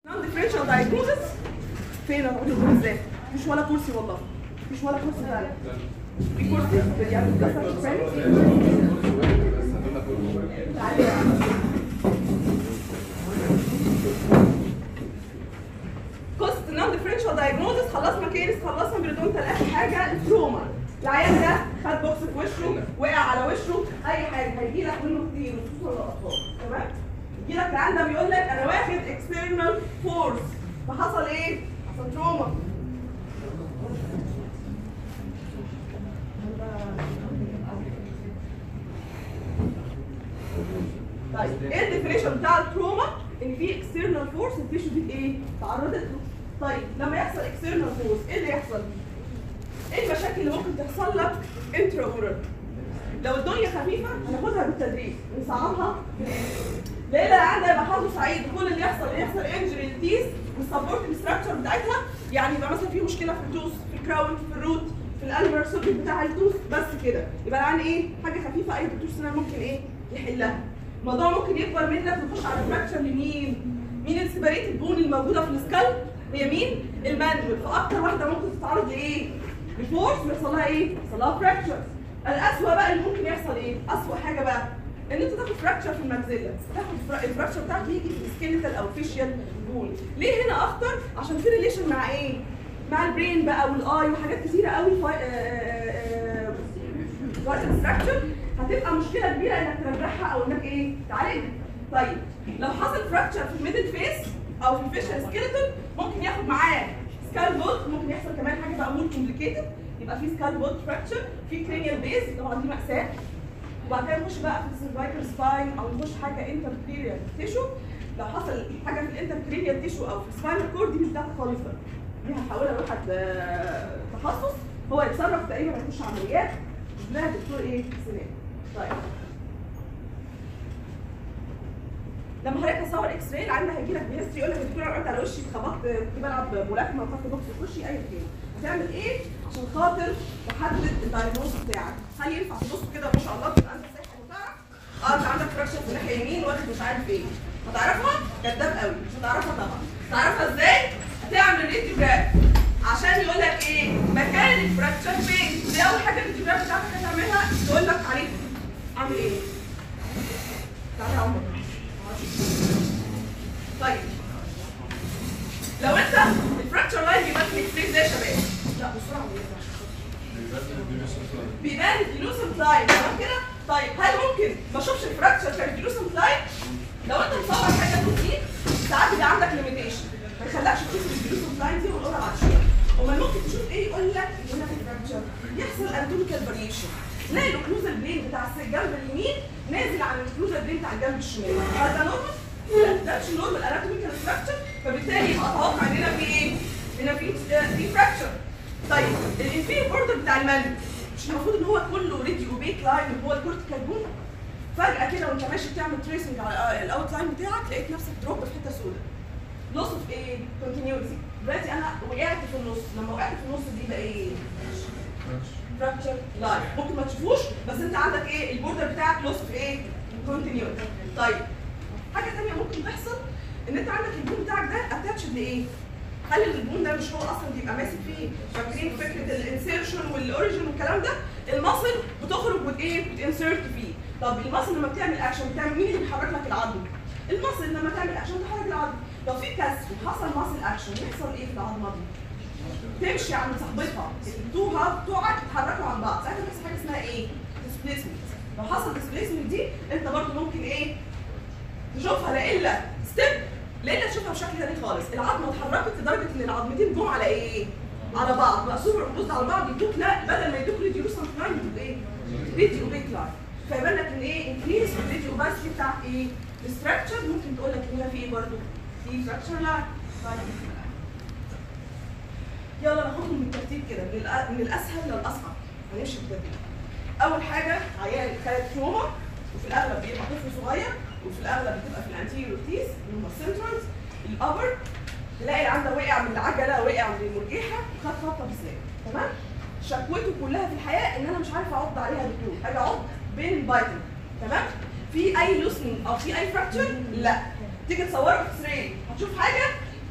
differential diagnosis فين اهو الدكتور ازاي مفيش ولا كرسي والله مفيش ولا كرسي فعلا في كرسي يعني بتكسر الفريم تعالي يا عم. قصة النون ديفرنشال دايجنوزس خلصنا كيرس خلصنا بريدونتال اخر حاجة التروما العيان ده خد بوكس في وشه وقع على وشه اي حاجة هيجي لك منه كتير خصوصا الاطفال تمام يجي لك العيان ده بيقول لك انا واخد اكسترنال فورس فحصل ايه؟ حصل تروما طيب ايه الديفينيشن بتاع التروما؟ ان في اكسترنال فورس التيشو دي ايه؟ تعرضت له. طيب لما يحصل اكسترنال فورس ايه اللي يحصل؟ ايه المشاكل اللي ممكن تحصل لك انترا اورال؟ لو الدنيا خفيفه هناخدها بالتدريج ونصعبها ليلى عندها يبقى حظه سعيد كل اللي يحصل يحصل انجري للتيس والسبورت ستراكشر بتاعتها يعني يبقى مثلا في مشكله في التوث في الكراون في الروت في الالبر سوكت بتاع التوث بس كده يبقى العين ايه حاجه خفيفه اي دكتور سنان ممكن ايه يحلها الموضوع ممكن يكبر منك نخش على فراكشر لمين مين السيبريتد بون الموجوده في السكال هي مين المانجمنت فاكتر واحده ممكن تتعرض لايه لفورس ويحصل لها ايه يحصل لها فراكشر الاسوأ بقى اللي ممكن يحصل ايه اسوأ حاجه بقى ان انت تاخد فراكشر في الماكسيلا تاخد فرا- الفراكشر بتاعك يجي في السكيلتال او فيشيال بون ليه هنا اخطر عشان في ريليشن مع ايه مع البرين بقى والاي وحاجات كتيره قوي فراكشر هتبقى مشكله كبيره انك ترجعها او انك ايه تعالجها طيب لو حصل فراكشر في الميدل فيس او في الفيشيال سكيلتون ممكن ياخد معاه سكال بوت ممكن يحصل كمان حاجه بقى مور كومبليكيتد يبقى في سكال بوت فراكشر في كرينيال بيز طبعا دي مأساة وبعد كده نخش بقى في السيرفايكال سباين او نخش حاجه انتركرينيال تيشو لو حصل حاجه في الانتركرينيال تيشو او في السباينال كورد دي مش بتاعتك خالص بقى دي هنحولها لواحد آه، تخصص هو يتصرف تقريبا هيخش عمليات اسمها دكتور ايه سنان طيب لما حضرتك تصور اكس راي العيان ده هيجي لك بهيستري يقول لك يا دكتور انا وقعت على وشي اتخبطت كنت بلعب ملاكمه وخدت بوكس في وشي اي كده هتعمل ايه عشان خاطر تحدد الدايجنوز بتاعك هل ينفع تبص كده ما شاء الله تبقى انت صحي وتعرف اه انت عندك فراكشر في الناحيه اليمين واخد مش عارف ايه هتعرفها كداب قوي مش هتعرفها طبعا تعرفها ازاي هتعمل ريديوجراف عشان يقول لك ايه مكان الفراكشر فين دي اول حاجه الريديوجراف بتاعتك هتعملها تقول لك عليها اعمل ايه تعالى يا عمر طيب لو انت الفراكشر لاين بيبان في الاكس ازاي يا شباب لا بسرعه بيبان الديلوسنت لاين تمام كده طيب هل ممكن ما اشوفش الفراكشر في الديلوسنت لاين لو انت مصور حاجه روتين ساعات بيبقى عندك ليميتيشن ما يخلكش تشوف الديلوسنت لاين دي ونقولها بعد شويه امال ممكن تشوف ايه يقول لك يقول لك الفراكشر يحصل اناتوميكال فاريشن تلاقي الاوكلوزال بلين بتاع الجنب اليمين نازل عن الاوكلوزال بلين بتاع الجنب الشمال هل ده نورمال؟ لا ده مش نورمال اناتوميكال ستراكشر فبالتالي يبقى اتوقع ان هنا في ايه؟ هنا في في فراكشر طيب الانفيريور بوردر بتاع المانجو مش المفروض ان هو كله ريدي اوبيك لاين اللي هو الكورتيكال بون فجاه كده وانت ماشي بتعمل تريسنج على الاوت لاين بتاعك لقيت نفسك دروب في حته سوداء لوس اوف ايه؟ كونتينيوتي دلوقتي انا وقعت في النص لما وقعت في النص دي بقى ايه؟ فراكشر لاين ممكن ما تشوفوش بس انت عندك ايه البوردر بتاعك لوس في ايه؟ كونتينيوتي طيب حاجه ثانيه ممكن تحصل ان انت عندك البون بتاعك ده اتاتشد لايه؟ هل البون ده مش هو اصلا بيبقى ماسك فيه فاكرين فكره الانسيرشن والاوريجن والكلام ده المصل بتخرج وت ايه بتنسرت فيه طب المصل لما بتعمل اكشن بتعمل مين اللي بيحرك لك العظم المصل لما تعمل اكشن تحرك العظم لو في كسر وحصل مصل اكشن يحصل ايه في العظمه دي تمشي عند صاحبتها التو هاف بتوعك يتحركوا عن بعض ساعتها بيحصل حاجه اسمها ايه ديسبيسمنت لو حصل ديسبيسمنت دي انت برضو ممكن ايه تشوفها لا الا ستيب لا الا تشوفها بشكل تاني خالص العظمه اتحركت لدرجه ان العظمتين جم على ايه على بعض بقى سوبر بوست على بعض يدوك لا بدل ما يدوك ريديوسنت لاين يدوك ايه ريديو بيك لاين فيبان لك ان ايه انكريز في الريديو اوباسيتي بتاعت ايه الستراكشر ممكن تقول لك هنا في ايه برضه في ستراكشر لا طيب يلا ناخدهم بالترتيب كده من, الأ- من الاسهل للاصعب هنمشي بالترتيب اول حاجه عيان خد تروما وفي الاغلب بيبقى طفل صغير وفي الاغلب بتبقى في الانتيريور تيس اللي هم السنترالز الابر تلاقي العيان ده وقع من العجله وقع من المرجيحه وخد خبطه بسنان تمام شكوته كلها في الحياه ان انا مش عارفه اعض عليها دكتور اجي اعض بين البايتنج تمام في اي لوسنج او في اي فراكتشر لا تيجي تصوره اكس راي هتشوف حاجه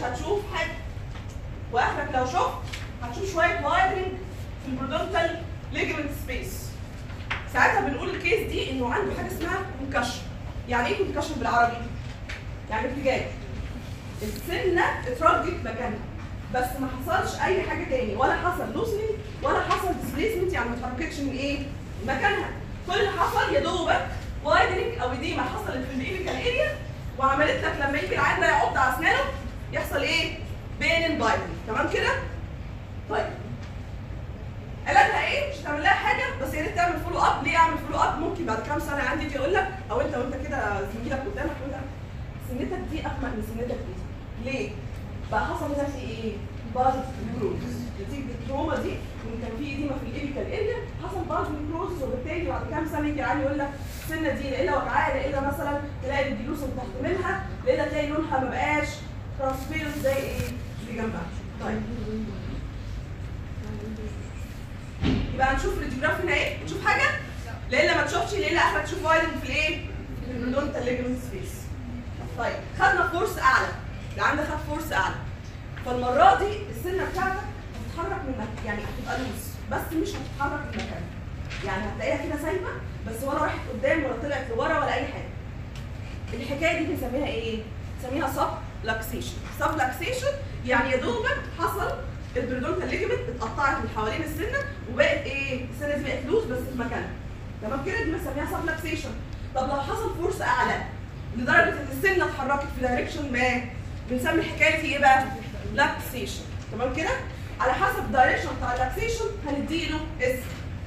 هتشوف حاجه واخرك لو شفت هتشوف شويه وايدنج في البرودونتال ليجمنت سبيس ساعتها بنقول الكيس دي انه عنده حاجه اسمها كونكشن يعني ايه كونكشن بالعربي يعني ارتجاج السنه اترجت مكانها بس ما حصلش اي حاجه تاني ولا حصل لوسنينج ولا حصل ديسبيسمنت يعني ما اتحركتش من ايه من مكانها كل اللي حصل يا دوبك وايدنج او اديمه حصلت في الايبيكال اريا وعملت لك لما يجي العيان ده يعض على اسنانه يحصل ايه بين بايدنج تمام كده طيب علاجها ايه؟ مش هتعمل لها حاجه بس يا ريت تعمل فولو اب، ليه اعمل فولو اب؟ ممكن بعد كام سنه عندي يجي يقول لك او انت وانت كده زميلك قدامك يقول لك سنتك دي اغمق من سنتك دي، ليه؟ بقى حصل هنا في ايه؟ بارد نيكروز نتيجه التروما دي ان كان في ايديما في الايبيكال اريا حصل بارد نيكروز وبالتالي بعد كام سنه يجي عيل يقول لك السنه دي لا الا وجعاه لا الا مثلا تلاقي الجلوس اللي تحت منها لا الا تلاقي لونها ما بقاش ترانسبيرنت زي ايه؟ اللي جنبها. طيب يبقى هنشوف الراديوجراف هنا ايه؟ نشوف حاجه؟ لا الا ما تشوفش لا الا اخرك تشوف وايدنج في الايه؟ في البرودونتال ليجمنت سبيس. طيب خدنا فورس اعلى اللي عندك خد فورس اعلى فالمره دي السنه بتاعتك هتتحرك من مكان يعني هتبقى لوز بس مش هتتحرك من مكانها يعني هتلاقيها كده سايبه بس ولا راحت قدام ولا طلعت لورا ولا اي حاجه الحكايه دي بنسميها ايه؟ بنسميها سب لاكسيشن سب لاكسيشن يعني يا دوبك حصل البريدونتال ليجمنت اتقطعت من حوالين السنه وبقت ايه؟ السنه دي بقت لوز بس في مكانها تمام كده دي بنسميها سب لاكسيشن طب لو حصل فورس اعلى لدرجه ان السنه اتحركت في دايركشن ما بنسمي الحكايه دي ايه بقى؟ لاكسيشن تمام كده؟ على حسب الدايركشن بتاع اللاكسيشن هنديله اسم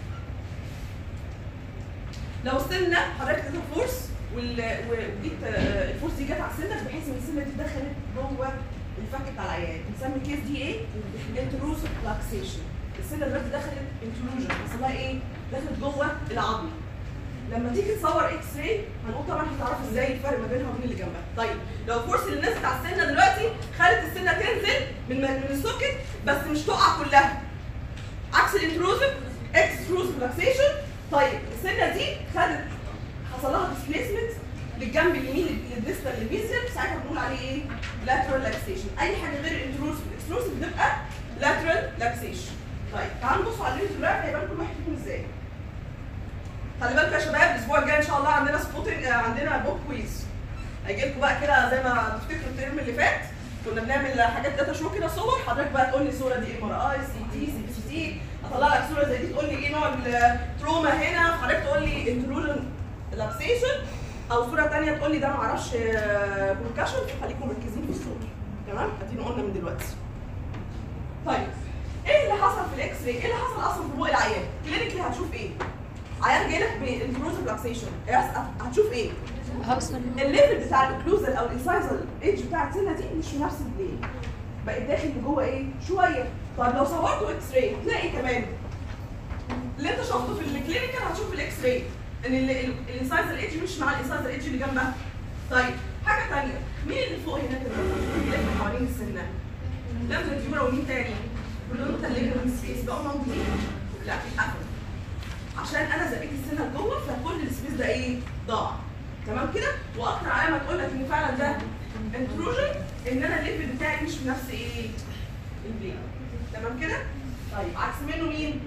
لو السنه حضرتك اديتها فورس وال- وجيت آه، الفورس دي جت على سنك بحيث ان السنه دي دخلت جوه الفك بتاع العيان بنسمي الكيس دي ايه؟ انتروسيف لاكسيشن السنه دلوقتي دخلت انتروجن حصل لها ايه؟ دخلت جوه العظم لما تيجي تصور اكس راي هنقول طبعا هتعرف ازاي الفرق ما بينها وبين اللي جنبها طيب لو الفورس اللي نزلت على السنه دلوقتي خلت السنه تنزل من من السوكت بس مش تقع كلها عكس الانتروزيف اكستروزيف لاكسيشن طيب السنه دي خدت حصل لها ديسبيسمنت للجنب اليمين للديستال للميزيال ساعتها بنقول عليه ايه؟ لاترال لاكسيشن اي حاجه غير الانتروزيف الاكستروزيف بتبقى لاترال لاكسيشن طيب تعالوا نبصوا على الانتروجراف هيبان كل واحد فيكم ازاي خلي بالكم يا شباب الاسبوع الجاي ان شاء الله عندنا سبوتنج عندنا بوك كويز هيجي لكم بقى كده زي ما تفتكروا الترم اللي فات كنا بنعمل حاجات داتا شو كده صور حضرتك بقى تقول لي الصوره دي ام ار اي سي تي سي بي سي تي اطلع لك صوره زي دي تقول لي ايه نوع التروما هنا حضرتك تقول لي انتروجن لابسيشن او صوره ثانيه تقول لي ده معرفش كونكشن فخليكم مركزين في الصوره تمام ادينا قلنا من دلوقتي طيب ايه اللي حصل في الاكس راي؟ ايه اللي حصل اصلا في بق العيان؟ كلينيكلي هتشوف ايه؟ عيان جاي لك بانتروزيف لاكسيشن هتشوف ايه؟ الليفل بتاع الاوكلوزال او الانسايزال ايدج بتاع السنه دي مش في نفس البلين بقت داخل لجوه ايه؟ شويه طب لو صورته اكس راي هتلاقي ايه كمان؟ اللي انت شفته في الكلينيكال هتشوف في الاكس راي ان الانسايزال ايدج مش مع الانسايزال ايدج اللي جنبها طيب حاجه ثانيه مين اللي فوق هناك اللي بيلف حوالين السنه؟ لازم الديورا ومين تاني؟ برودونتال ليجمنت سبيس بقوا موجودين؟ لا اتقفلوا عشان انا زقيت السنه لجوه فكل السبيس ده ايه؟ ضاع تمام كده؟ واكتر علامه تقول لك ان فعلا ده انتروجن ان انا الليفل بتاعي مش في نفس ايه؟ البلين تمام كده؟ طيب عكس منه مين؟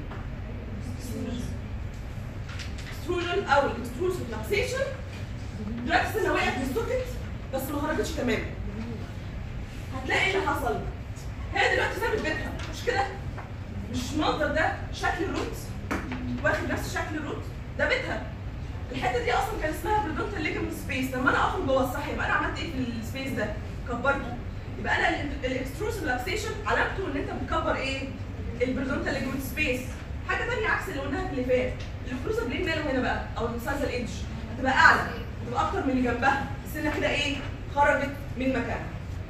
اكستروجن او الاكستروسيف لاكسيشن دلوقتي السنه وقعت من السوكت بس ما خرجتش تماما هتلاقي ايه اللي حصل؟ هي دلوقتي سابت بيتها مش كده؟ مش المنظر ده شكل الروت واخد نفس شكل الروت ده بيتها الحته دي اصلا كان اسمها بريدونتال ليجمنت سبيس لما انا اخرج جوه الصح يبقى انا عملت ايه في السبيس ده؟ كبرته يبقى انا الاكستروسيف لاكسيشن علامته ان انت بتكبر ايه؟ البريدونتال ليجمنت سبيس حاجه ثانيه عكس اللي قلناها في اللي فات الاوكلوزال بلين ماله هنا بقى او الانسايزال ايدج هتبقى اعلى هتبقى اكتر من اللي جنبها السنه كده ايه؟ خرجت من مكانها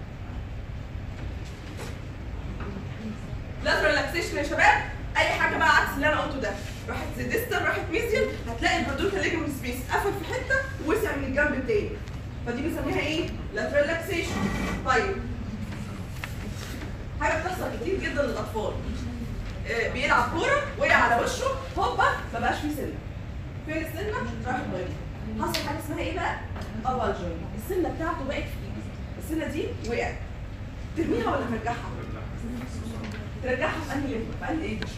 لاترال لاكسيشن يا شباب اي حاجه بقى عكس اللي انا قلته ده راحت ديستال راحت ميزيال هتلاقي البرودوتا ليجمنت سبيس قفل في حته ووسع من الجنب التاني فدي بنسميها ايه؟ لاترال لاكسيشن طيب حاجه بتحصل كتير جدا للاطفال آه، بيلعب كوره وقع على وشه هوبا ما بقاش فيه سنه فين السنه؟ راحت ضايعه حصل حاجه اسمها ايه بقى؟ افالجن السنه بتاعته بقت فيه السنه دي وقعت ترميها ولا ترجعها؟ ترجعها في انهي ليفل؟ في انهي ايدج؟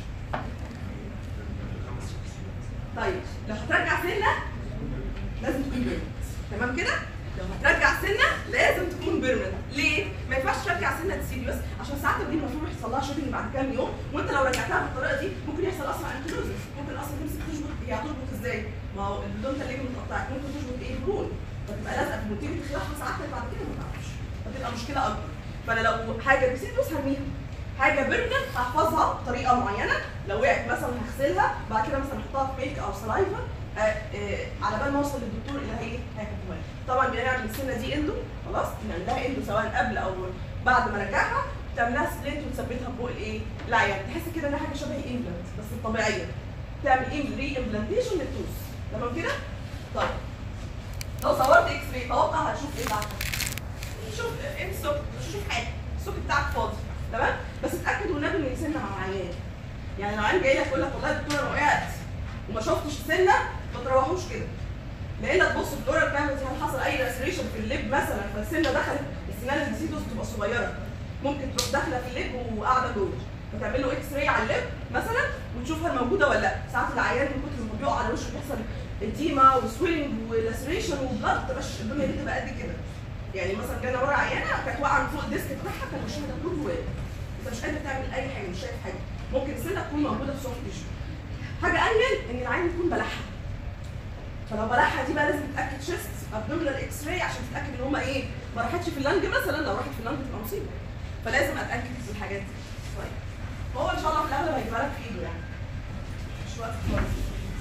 طيب لو هترجع سنه لازم تكون بيرمنت تمام كده؟ لو هترجع سنه لازم تكون بيرمنت ليه؟ ما ينفعش ترجع سنه تسيريوس عشان ساعات دي المفروض يحصل لها شوبينج بعد كام يوم وانت لو رجعتها بالطريقه دي ممكن يحصل اصلا انكلوزس ممكن اصلا تمسك تشبك هي هتربط ازاي؟ ما هو البدون تلاجم متقطعك ممكن تشبك ايه برون فتبقى لازقه في وتيجي تخلعها ساعتها بعد كده ما تعرفش فتبقى مشكله اكبر فانا لو حاجه ريسيدوس هرميها حاجه بيرمنت هحفظها بطريقه معينه لو وقعت مثلا هغسلها بعد كده مثلا احطها في ميلك او سلايفا آه، آه، على بال ما اوصل للدكتور اللي هي هيكتبها لي. طبعا بنعمل السنه دي اندو خلاص بنعمل لها اندو سواء قبل او بعد ما ارجعها تعمل لها سبلنت وتثبتها فوق الايه؟ العيان تحس كده انها حاجه شبه امبلانت بس الطبيعيه تعمل ايه ري امبلانتيشن للتوس تمام كده؟ طيب لو صورت اكس راي توقع هتشوف ايه بعدها؟ شوف ايه السوك مش هشوف حاجه السوك بتاعك فاضي تمام بس اتاكد والنبي ان السنه مع العيان يعني لو عيان جاي لك يقول لك والله يا دكتور انا وقعت وما شفتش السنه ما تروحوش كده لان تبص في الاورال كاميرا هل حصل اي ريسريشن في الليب مثلا فالسنه دخلت السنان اللي نسيتوس بتبقى صغيره ممكن تروح داخله في الليب وقاعده جوه فتعمل له اكس راي على الليب مثلا وتشوف هل موجوده ولا لا ساعات العيان من كتر ما بيقع على وشه بيحصل اديما وسويلنج ولاسريشن وبلد تبقى الدنيا دي تبقى قد كده يعني مثلا جانا ورا عيانه كانت واقعه من فوق الديسك بتاعها كان وشها ده كله واقع انت مش قادر تعمل اي حاجه مش شايف حاجه ممكن السنه تكون موجوده في سوفت تيشو حاجه انيل ان العين يكون بلعها فلو بلعها دي بقى لازم تتاكد شيست ابدومينال اكس راي عشان تتاكد ان هم ايه ما راحتش في اللنج مثلا لو راحت في اللنج تبقى مصيبه فلازم اتاكد من الحاجات دي طيب هو ان شاء الله في الاغلب هيجيبها لك في ايده يعني مش وقت خالص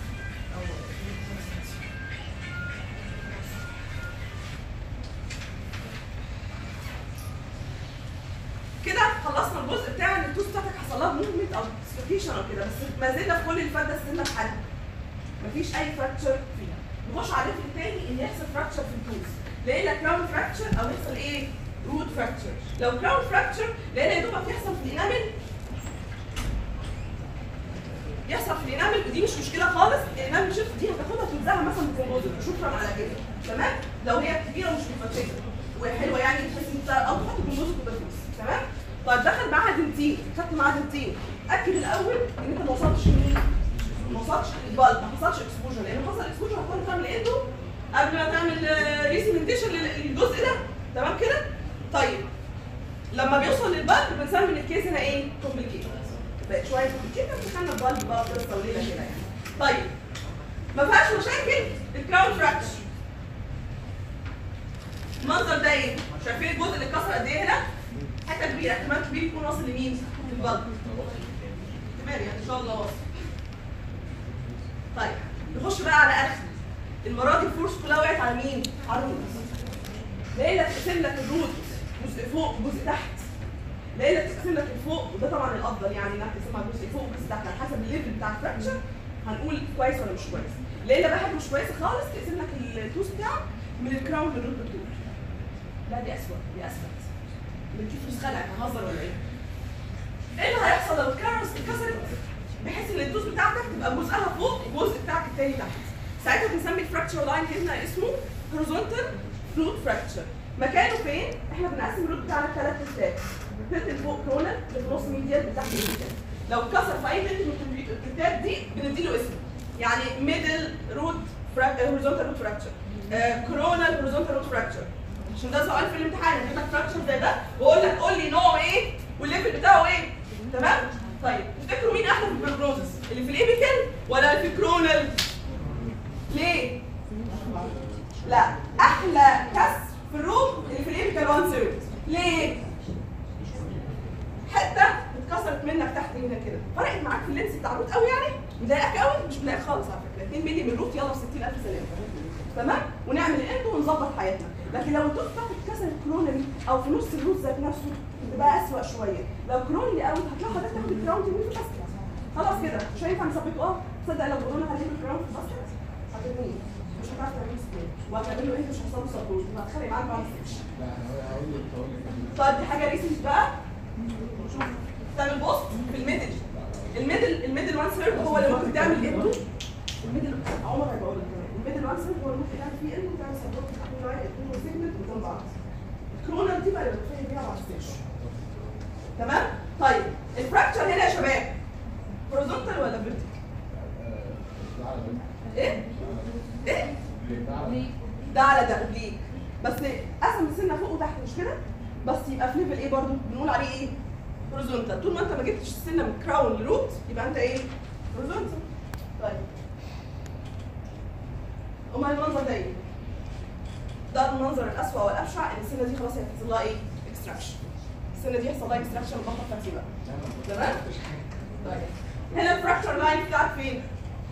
كده خلصنا الجزء بتاع ان التوس بتاعتك حصل لها موفمنت او ديسلوكيشن او كده بس ما زلنا في كل الفرده السنه بحالها مفيش اي فراكتشر فيها نخش على الليفل التاني ان يحصل فراكتشر في التوز لقينا كراون فراكتشر او يحصل ايه روت فراكتشر لو كراون فراكتشر لقينا يا دوبك يحصل في الانامل يحصل في الانامل ودي مش مشكله خالص الانامل شيفت دي هتاخدها توزعها مثلا بكومبوزر شكرا على كده تمام لو هي كبيره مش مفتشه وحلوه يعني تحس ان انت او تحط كومبوزر كده فلوس تمام طيب دخل معاها دنتين خدت معاها دنتين اكد الاول ان انت ما وصلتش لمين ما وصلش للبلب ما حصلش اكسبوجر لان حصل اكسبوجر هتضطر تعمل اندو قبل ما تعمل ريسيمنتيشن للجزء ده تمام كده طيب لما بيوصل للبلب بنسمي ان الكيس هنا ايه كومبليكيت بقت شويه كومبليكيت دخلنا البلب بقى قصه وليله كده يعني طيب ما فيهاش مشاكل الكراون فراكشر المنظر ده ايه شايفين الجزء اللي اتكسر قد ايه هنا حته كبيره احتمال كبير يكون واصل لمين للبلب احتمال يعني ان شاء الله واصل طيب نخش بقى على اخر المره دي الفورس كلها وقعت على مين؟ على الروت لقينا تقسم لك الروت جزء فوق جزء تحت لقينا تقسم لك الفوق وده طبعا الافضل يعني انك تقسمها جزء فوق وجزء تحت على حسب الليفل بتاع الفراكشر هنقول كويس ولا مش كويس لقينا بقى حاجه مش كويسه خالص تقسم لك التوس بتاعك من الكراون للروت بتوع لا دي اسوء دي اسود بتشوف فلوس خلقك ههزر ولا ايه؟ ايه اللي هيحصل لو الكارس اتكسرت بحيث ان الدوز بتاعتك تبقى جزءها فوق والجزء بتاعك التاني تحت ساعتها بنسمي الفراكتشر لاين هنا اسمه هوريزونتال روت فراكتشر مكانه فين؟ احنا بنقسم الروت بتاعنا لثلاث تلتات التلت اللي فوق كرونال اللي في نص ميديال بتاعت الميديال لو اتكسر في اي تلت من التلتات دي بنديله اسم يعني ميدل روت هوريزونتال روت فراكتشر كرونال هوريزونتال روت فراكتشر عشان ده سؤال في الامتحان يجيب لك فراكشر زي ده واقول لك قول لي نوعه ايه والليفل بتاعه ايه تمام طيب تفتكروا مين احلى في البروجنوزس اللي في الايبيكال ولا اللي في الكرونال ليه لا احلى كسر في الروم اللي في الايبيكال 1 ثيرد ليه حته اتكسرت منك تحت هنا كده فرقت معاك في اللينس بتاع الروت قوي يعني مضايقك قوي مش مضايقك خالص على فكره 2 مللي من الروت يلا ب 60000 سلامه تمام ونعمل الاند ونظبط حياتنا لكن لو الدوز بتاعتك اتكسرت كرونري او في نص الروت ذات نفسه تبقى اسوء شويه لو كرونري قوي هتلاقي حضرتك تاخد الكراون ترميه في الباسكت خلاص كده مش هينفع نثبته اه تصدق لو قلنا هنجيب الكراون في الباسكت هترميه مش هتعرف تعمله سبين وهتعمل له ايه مش هيحصل له سبورت وهتخلي معاك بعد طيب دي حاجه ريسنت بقى شوف تعمل بوست في الميدل الميدل الميدل 1 ثيرد هو اللي ممكن تعمل انتو الميدل عمر هيبقى لك الميدل 1 ثيرد هو اللي ممكن تعمل فيه انتو تعمل سبورت تحت لاين اتنين وسيجمنت قدام بعض الكرونال دي بقى اللي بتفهم بيها بعد السيشن تمام طيب الفراكشر هنا يا شباب هوريزونتال ولا فيرتيكال ايه ايه ده على ده اوبليك بس قسم السنه فوق وتحت مش كده بس يبقى في ليفل ايه برضو بنقول عليه ايه هوريزونتال طول ما انت ما جبتش السنه من كراون لروت يبقى انت ايه هوريزونتال طيب امال المنظر ده ايه ده المنظر الاسوأ والابشع ان السنه دي خلاص هيحصل لها ايه اكستراكشن السنه دي هيحصل لها اكستراكشن البطه بتاعتي بقى تمام طيب هنا الفراكشر لاين بتاعك فين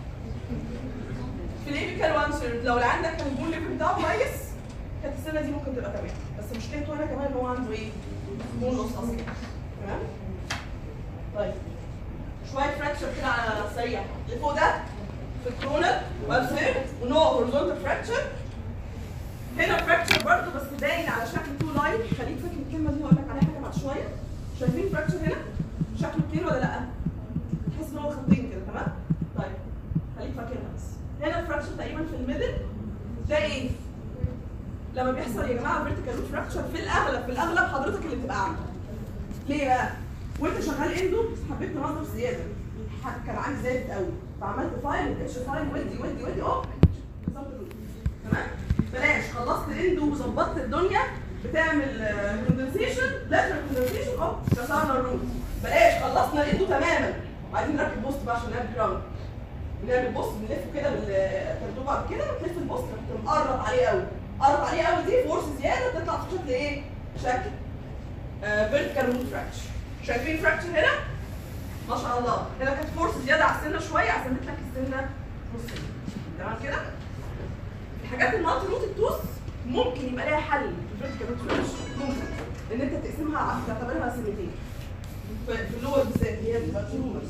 في الايبيكال وان سيرد لو اللي عندك كان البون ليفل بتاعه كويس كانت السنه دي ممكن تبقى تمام بس مشكلته هنا كمان ان هو عنده ايه؟ بون لوس اصلا تمام؟ طيب شويه فراكشر كده على سريع اللي فوق ده في الكرونال والسيرد ونوع هورزونتال فراكشر هنا فراكشر برضه بس باين على شكل تو لاين خليك فاكر الكلمه دي هقول لك عليها حاجه بعد شويه شايفين فراكشر هنا؟ شكله كتير ولا لا؟ تحس ان هو خطين كده تمام؟ طيب خليك فاكرها بس هنا الفراكشر تقريبا في الميدل ده ايه؟ لما بيحصل يا جماعه فيرتيكال روت فراكشر في الاغلب في الاغلب حضرتك اللي بتبقى عامله ليه بقى؟ وانت شغال اندو حبيت تنظف زياده الحاج كان عندي زادت قوي فعملت فايل اتش فايل ودي ودي ودي اهو كسرت الروت. تمام؟ بلاش خلصت اندو وظبطت الدنيا بتعمل كوندنسيشن لازم كوندنسيشن اهو كسرنا الروت بلاش خلصنا الاندو تماما وعايزين نركب بوست بقى عشان نعمل جراوند نعمل بوست بنلفه كده بالترتوب بعد كده وتلف البوست تقوم مقرب عليه قوي قرب عليه قوي دي فورس زياده تطلع في شكل ايه؟ شكل فيرتيكال روت فراكشر شايفين فراكشر هنا؟ ما شاء الله هنا كانت فورس زياده على السنه شويه عزمت لك السنه نص تمام كده؟ الحاجات المالتي روت التوس ممكن يبقى لها حل في الفيرتيكال روت فراكشر ممكن ان انت تقسمها على تعتبرها سنتين في في اللور بالذات اللي هي بتبقى ترومرز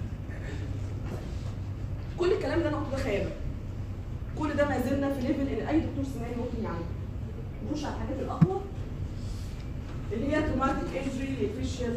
كل الكلام اللي انا قلته ده خيال كل ده ما زلنا في ليفل ان اي دكتور سنان ممكن يعمله نخش على الحاجات الاقوى اللي هي توماتيك انجري للفيشيال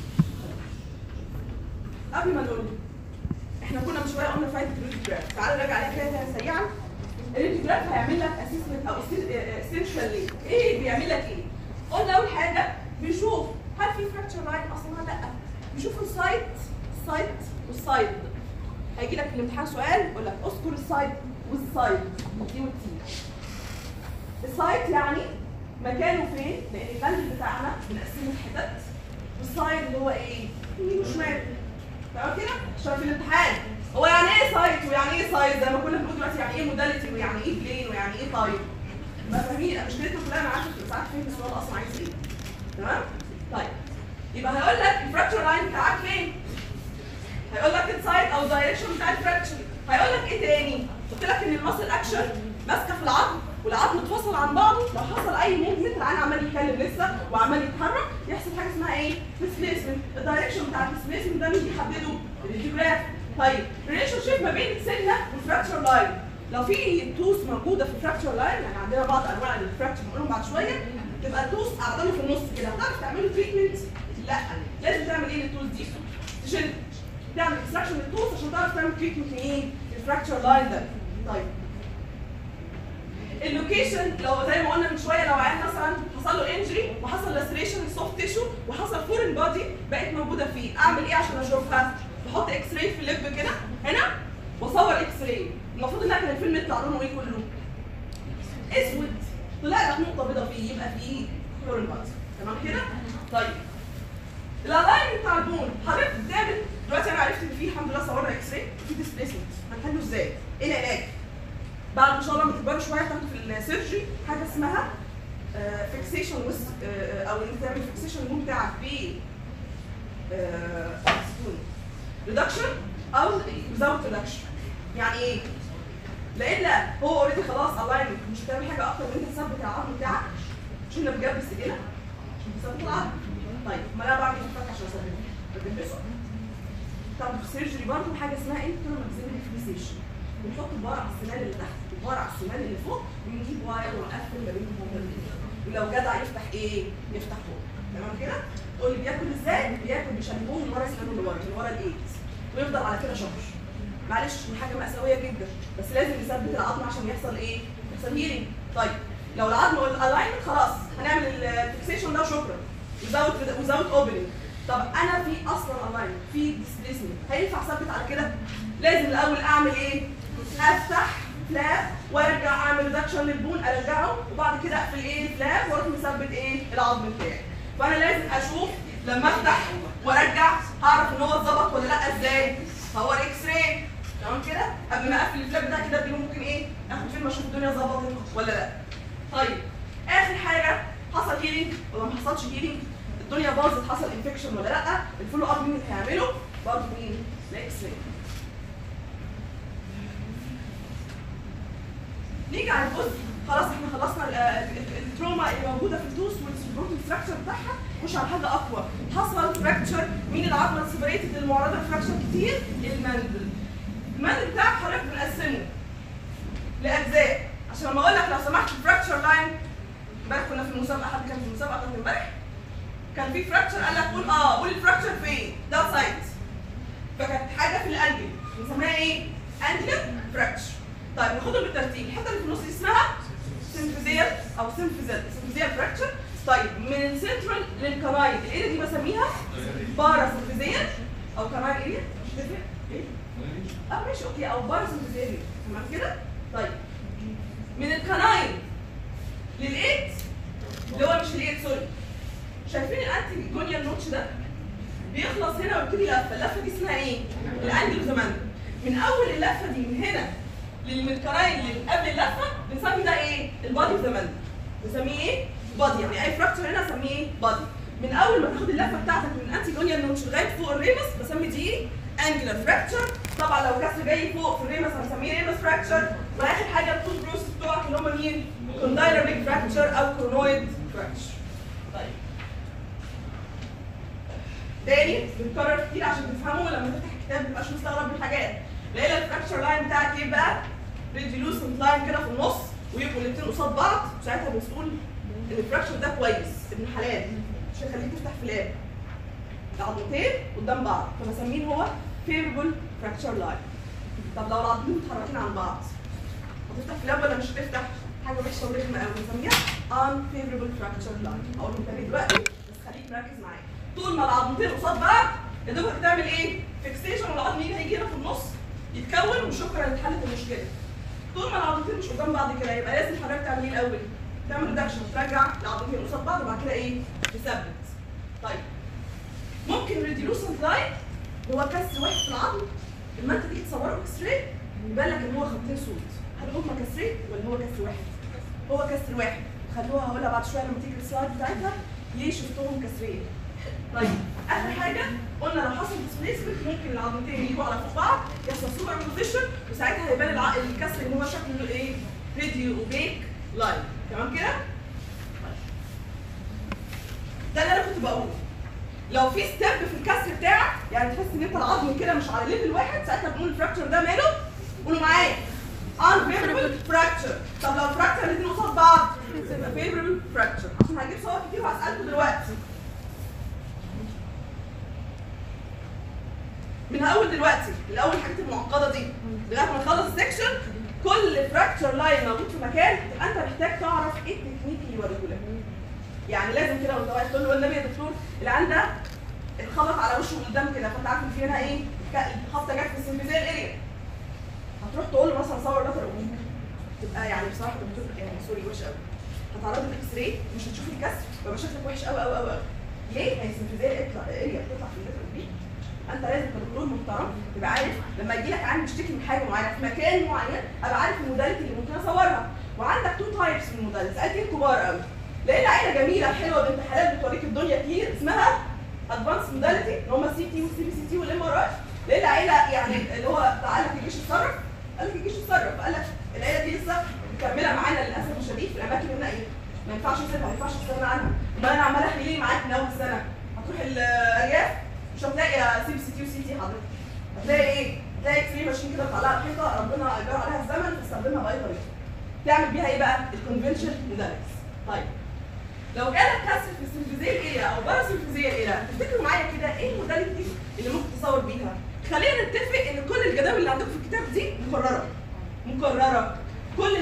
قبل ما نقول احنا كنا من شويه قلنا فايده الريد جراف تعالوا نراجع عليها كده سريعا الريد جراف هيعمل لك اسيسمنت او اسينشال ليه ايه بيعمل لك ايه قلنا اول حاجه بيشوف هل في فراكشر لاين اصلا ولا لا بيشوف السايت السايت والسايد هيجي لك في الامتحان سؤال يقول لك اذكر السايد والسايد دي والتي السايد يعني مكانه فين لان البند بتاعنا بنقسمه لحتت والسايد اللي هو ايه يمين وشمال تمام كده عشان في الامتحان هو يعني ايه سايد ويعني ايه سايد زي ما كنا بنقول دلوقتي يعني ايه موداليتي ويعني ايه بلين ويعني ايه تايب ما فاهمين مشكلتنا كلها انا عارفه ساعات فين السؤال اصلا عايز ايه تمام طيب يبقى هيقول لك الفراكشر لاين بتاعك فين هيقول لك السايد او الدايركشن بتاع الفراكشر هيقول لك ايه تاني قلت لك ان الماسل اكشن ماسكه في العظم والعظم اتفصل عن بعضه لو حصل اي موفمنت العين عمال يتكلم لسه وعمال يتحرك يحصل حاجه اسمها ايه ديسبيسمنت الدايركشن بتاع الديسبيسمنت ده مين بيحدده الريديوجراف طيب الريليشن شيب ما بين السنه والفراكشر لاين لو في توس موجوده في الفراكشر لاين يعني عندنا بعض انواع الفراكشر هنقولهم بعد شويه تبقى التوس اعضانه في النص كده هتعرف تعمله تريتمنت لا لازم تعمل ايه للتوس دي تشد تعمل اكستراكشن للتوس عشان تعرف تعمل تريتمنت لايه الفراكشر لاين ده طيب اللوكيشن لو زي ما قلنا من شويه لو عيان مثلا حصل له انجري وحصل لاسريشن للسوفت تيشو وحصل فورين بادي بقت موجوده فيه اعمل ايه عشان اشوفها؟ بحط اكس راي في اللب كده هنا واصور اكس راي المفروض انها كان الفيلم يطلع لونه ايه كله؟ اسود طلع لك نقطه بيضاء فيه يبقى فيه فورين بادي تمام كده؟ طيب الالاين بتاع البون حضرتك بتعمل دلوقتي انا عرفت ان في الحمد لله صورنا اكس راي في ديسبيسمنت هنحله ازاي؟ ايه العلاج؟ بعد ان شاء الله ما تكبروا شويه تاخدوا في السيرجري حاجه اسمها فيكسيشن ويز او انك تعمل فيكسيشن البون بتاعك ب ريدكشن او without ريدكشن يعني ايه؟ لان هو اوريدي خلاص الاينمنت مش هتعمل حاجه اكتر من انت تثبت العظم بتاعك مش احنا بنجبس ايدينا عشان تثبت العظم طيب ما انا بعمل ايه عشان اثبته بجبسه طب في السيرجري برضه حاجه اسمها انترو ماكسيلري فيكسيشن بنحط البار على السنان اللي تحت البار على السنان اللي فوق ونجيب واير ونقفل ما بينهم هما الاثنين ولو جدع يفتح ايه؟ يفتح فوق تمام كده؟ تقول لي بياكل ازاي؟ بياكل بيشنبوه من ورا اسنانه اللي ورا من ورا الايد ويفضل على كده شهر معلش دي حاجه مأساويه جدا بس لازم نثبت العظم عشان يحصل ايه؟ يحصل هيلينج طيب لو العظم والالاينمنت خلاص هنعمل الفيكسيشن ده وشكرا وزاوت وزاوت اوبننج طب انا في اصلا الاينمنت في ديسبيسمنت هينفع اثبت على كده لازم الاول اعمل ايه افتح فلاب وارجع اعمل ريدكشن للبون ارجعه وبعد كده اقفل ايه الفلاب واروح مثبت ايه العظم بتاعي فانا لازم اشوف لما افتح وارجع هعرف ان هو اتظبط ولا لا ازاي هو الاكس راي تمام كده قبل ما اقفل الفلاب ده كده اديله ممكن ايه اخد فيلم اشوف الدنيا ظبطت ولا لا طيب اخر حاجه حصل هيلينج ولا ما حصلش هيلينج الدنيا باظت حصل انفكشن ولا لا الفولو اب مين اللي هيعمله برضه مين الاكس راي نيجي على الجزء خلاص احنا خلصنا ال- ال- التروما اللي موجوده في التوس والسبروتين ستراكشر بتاعها نخش على حاجه اقوى حصل فراكتشر مين العظمه السبريتد المعرضه لفراكشر كتير المندل المندل بتاعك حضرتك بنقسمه لاجزاء عشان لما اقول لك لو سمحت فراكتشر لاين امبارح كنا في المسابقه حد كان في المسابقه بتاعت امبارح كان في فراكتشر قال لك قول اه قول الفراكتشر فين ده سايت فكانت حاجه في الانجل بنسميها ايه؟ انجلر فراكتشر طيب ناخدهم بالترتيب الحته اللي في النص دي اسمها سيمفيزيال او سيمفيزيال سيمفيزيال فراكتشر طيب من السنترال للكناين الاريا دي بسميها بارا سيمفيزيال او كناين اريا مش تفرق ايه؟ اه ماشي اوكي او بارا سيمفيزيال تمام كده؟ طيب من الكناين للايت اللي هو مش الايت سوري شايفين الانتي جونيال نوتش ده؟ بيخلص هنا ويبتدي لفه، اللفه دي اسمها ايه؟ الانجل زمان من اول اللفه دي من هنا للمنكراين اللي قبل اللفه بنسمي ده ايه؟ البادي زمان بنسميه ايه؟ بادي يعني اي فراكتشر هنا اسميه ايه؟ بادي من اول ما تاخد اللفه بتاعتك من الانتي جونيال نوتش لغايه فوق الريمس بسمي دي ايه؟ انجلر فراكتشر طبعا لو كسر جاي فوق في الريمس هنسميه ريمس فراكتشر واخر حاجه التو بروسس بتوعك اللي هم مين؟ كوندايلر ريج فراكتشر او كرونويد فراكتشر طيب تاني بنكرر كتير عشان تفهموا لما تفتح الكتاب ما تبقاش مستغرب من حاجات لقينا الفراكشر لاين بتاعك ايه بقى؟ ريديولوسنت لاين كده في النص ويبقوا الاثنين قصاد بعض ساعتها بنقول ان الفراكشر ده كويس ابن حلال مش هيخليك تفتح فلاب العضلتين قدام بعض فبسميه هو فيربل فراكشر لاين طب لو العضلتين متحركين عن بعض هتفتح فلاب ولا مش هتفتح؟ حاجه وحشه ورخمه قوي بنسميها unfavorable fracture line اقول لك تاني دلوقتي بس خليك مركز معايا طول ما العظمتين قصاد بعض يا دوبك تعمل ايه؟ فيكسيشن والعظم يجي هيجي هنا في النص يتكون وشكرا اتحلت المشكله. طول ما العظمتين مش قدام بعض كده يبقى لازم حضرتك تعمل ايه الاول؟ تعمل ريدكشن ترجع العظمتين قصاد بعض وبعد كده ايه؟ تثبت. طيب ممكن ريديوسنت لاين هو كسر واحد في العظم لما انت تيجي تصوره اكس راي يبان لك ان هو خطين سود هل هما كسرين ولا هو كسر واحد؟ هو كسر واحد خلوها هقولها بعد شويه لما تيجي السلايد بتاعتها ليه شفتهم كسرين طيب اخر حاجه قلنا لو حصل ديسبيسمنت ممكن العظمتين يجوا على فوق بعض يحصل سوبر بوزيشن وساعتها هيبان الع... الكسر ان هو شكله ايه؟ ريديو اوبيك لاين تمام كده؟ طيب. ده اللي انا كنت بقوله لو في ستيب في الكسر بتاعك يعني تحس ان انت العظم كده مش على ليفل واحد ساعتها بنقول الفراكشر ده ماله؟ قولوا معايا unfavorable fracture طب لو الفراكشر الاثنين قصاد بعض يبقى favorable fracture عشان هجيب صور كتير وهسألكم دلوقتي من اول دلوقتي الاول الحاجات المعقده دي لغايه ما نخلص السكشن كل فراكشر لاين موجود في مكان تبقى انت محتاج تعرف ايه التكنيك اللي يوريه لك يعني لازم كده وانت واقف تقول له والنبي يا دكتور العيان ده اتخبط على وشه من قدام كده فانت عارف ان في هنا ايه خبطه جت في السمبيزيال اريا هتروح تقول له مثلا صور لاتر اوبليك تبقى يعني بصراحه دكتور يعني سوري وحش قوي هتعرض الاكس راي مش هتشوف الكسر يبقى شكلك وحش قوي قوي قوي قوي ليه؟ هي السمبيزيال اريا بتطلع في اللاتر اوبليك انت لازم كدكتور محترم تبقى عارف لما يجي لك عيان بيشتكي من حاجه معينه في مكان معين ابقى عارف الموداليتي اللي ممكن اصورها وعندك تو تايبس من الموداليتيز اكيد كبار قوي لقينا عيله جميله حلوه بنت حلال بتوريك الدنيا كتير اسمها ادفانس موداليتي اللي هم السي تي والسي بي سي تي والام ار اي لقينا عيله يعني اللي هو تعالى في الجيش اتصرف قال لك الجيش اتصرف قال لك العيله دي لسه مكمله معانا للاسف الشديد في الاماكن اللي ايه ما ينفعش نسيبها ما ينفعش نستغنى عنها امال انا عماله احكي ليه معاك من اول السنه هتروح الارياف مش هتلاقي سي بي سي تي وسي تي حضرتك هتلاقي ايه؟ هتلاقي اكس راي ماشين كده طالعه الحيطه ربنا اجر عليها الزمن تستخدمها باي طريقه تعمل بيها ايه بقى؟ الكونفنشن موداليتيز طيب لو جالك كسر في السيمفيزيال اريا او بره السيمفيزيال اريا تفتكروا معايا كده ايه الموداليتي اللي ممكن تصور بيها؟ خلينا نتفق ان كل الجداول اللي عندكم في الكتاب دي مكرره مكرره كل التكنيكس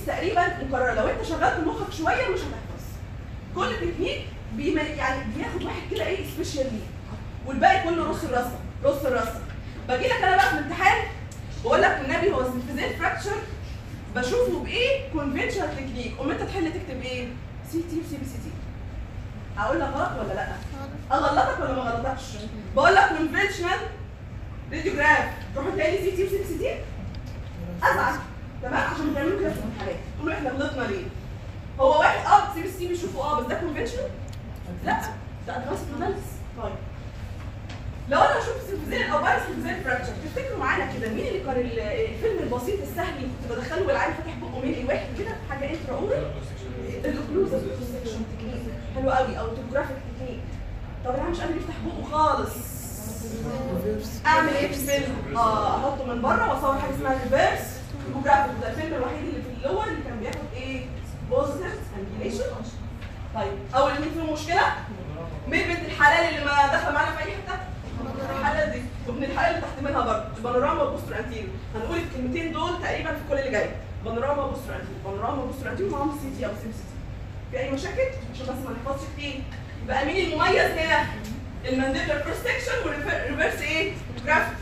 تقريبا مكرره لو انت شغلت مخك شويه مش هتحفظ كل تكنيك بيم- يعني بياخد واحد كده ايه سبيشال ليه والباقي كله رص الرصه رص الرصه باجي لك انا بقى في الامتحان بقول لك النبي هو سنفيزيت فراكشر بشوفه بايه كونفنشنال تكنيك قوم انت تحل تكتب ايه سي تي وسي بي سي تي اقول لك غلط ولا لا اغلطك ولا ما غلطكش بقول لك كونفنشنال راديوجراف تروح تلاقي سي تي وسي بي سي تي ازعل تمام عشان بيعملوا كده في الامتحانات تقولوا احنا غلطنا ليه هو واحد اه سي بي سي بيشوفوا اه بس ده كونفنشنال لا ده ادفانسد اناليسيس طيب لو انا اشوف سيمفيزين او باي سيمفيزين فراكشر تفتكروا معانا كده مين اللي كان ال- الفيلم البسيط السهل اللي كنت بدخله والعيال فاتح بقه ملي واحد كده حاجه انترا اورال الاوكلوزيف سكشن تكنيك حلو قوي او توجرافيك تكنيك طب انا مش قادر يفتح بقه خالص اعمل ايه في الفيلم؟ اه احطه من بره واصور حاجه اسمها ريفيرس توجرافيك ده الفيلم الوحيد اللي في اللور اللي كان بياخد ايه؟ بوزيتيف انجليشن طيب اول مين فيهم مشكله؟ مين بنت الحلال اللي ما داخله معانا في اي حته؟ الحلال دي وابن الحلال اللي تحت منها برضه بانوراما وبوستر انتيريو هنقول الكلمتين دول تقريبا في كل اللي جاي بانوراما وبوستر انتيريو بانوراما وبوستر انتيريو معاهم سي تي او سي سي تي في اي مشاكل عشان بس ما نحفظش كتير يبقى مين المميز هنا المانديبلر كروس سكشن والريفرس ايه جرافيك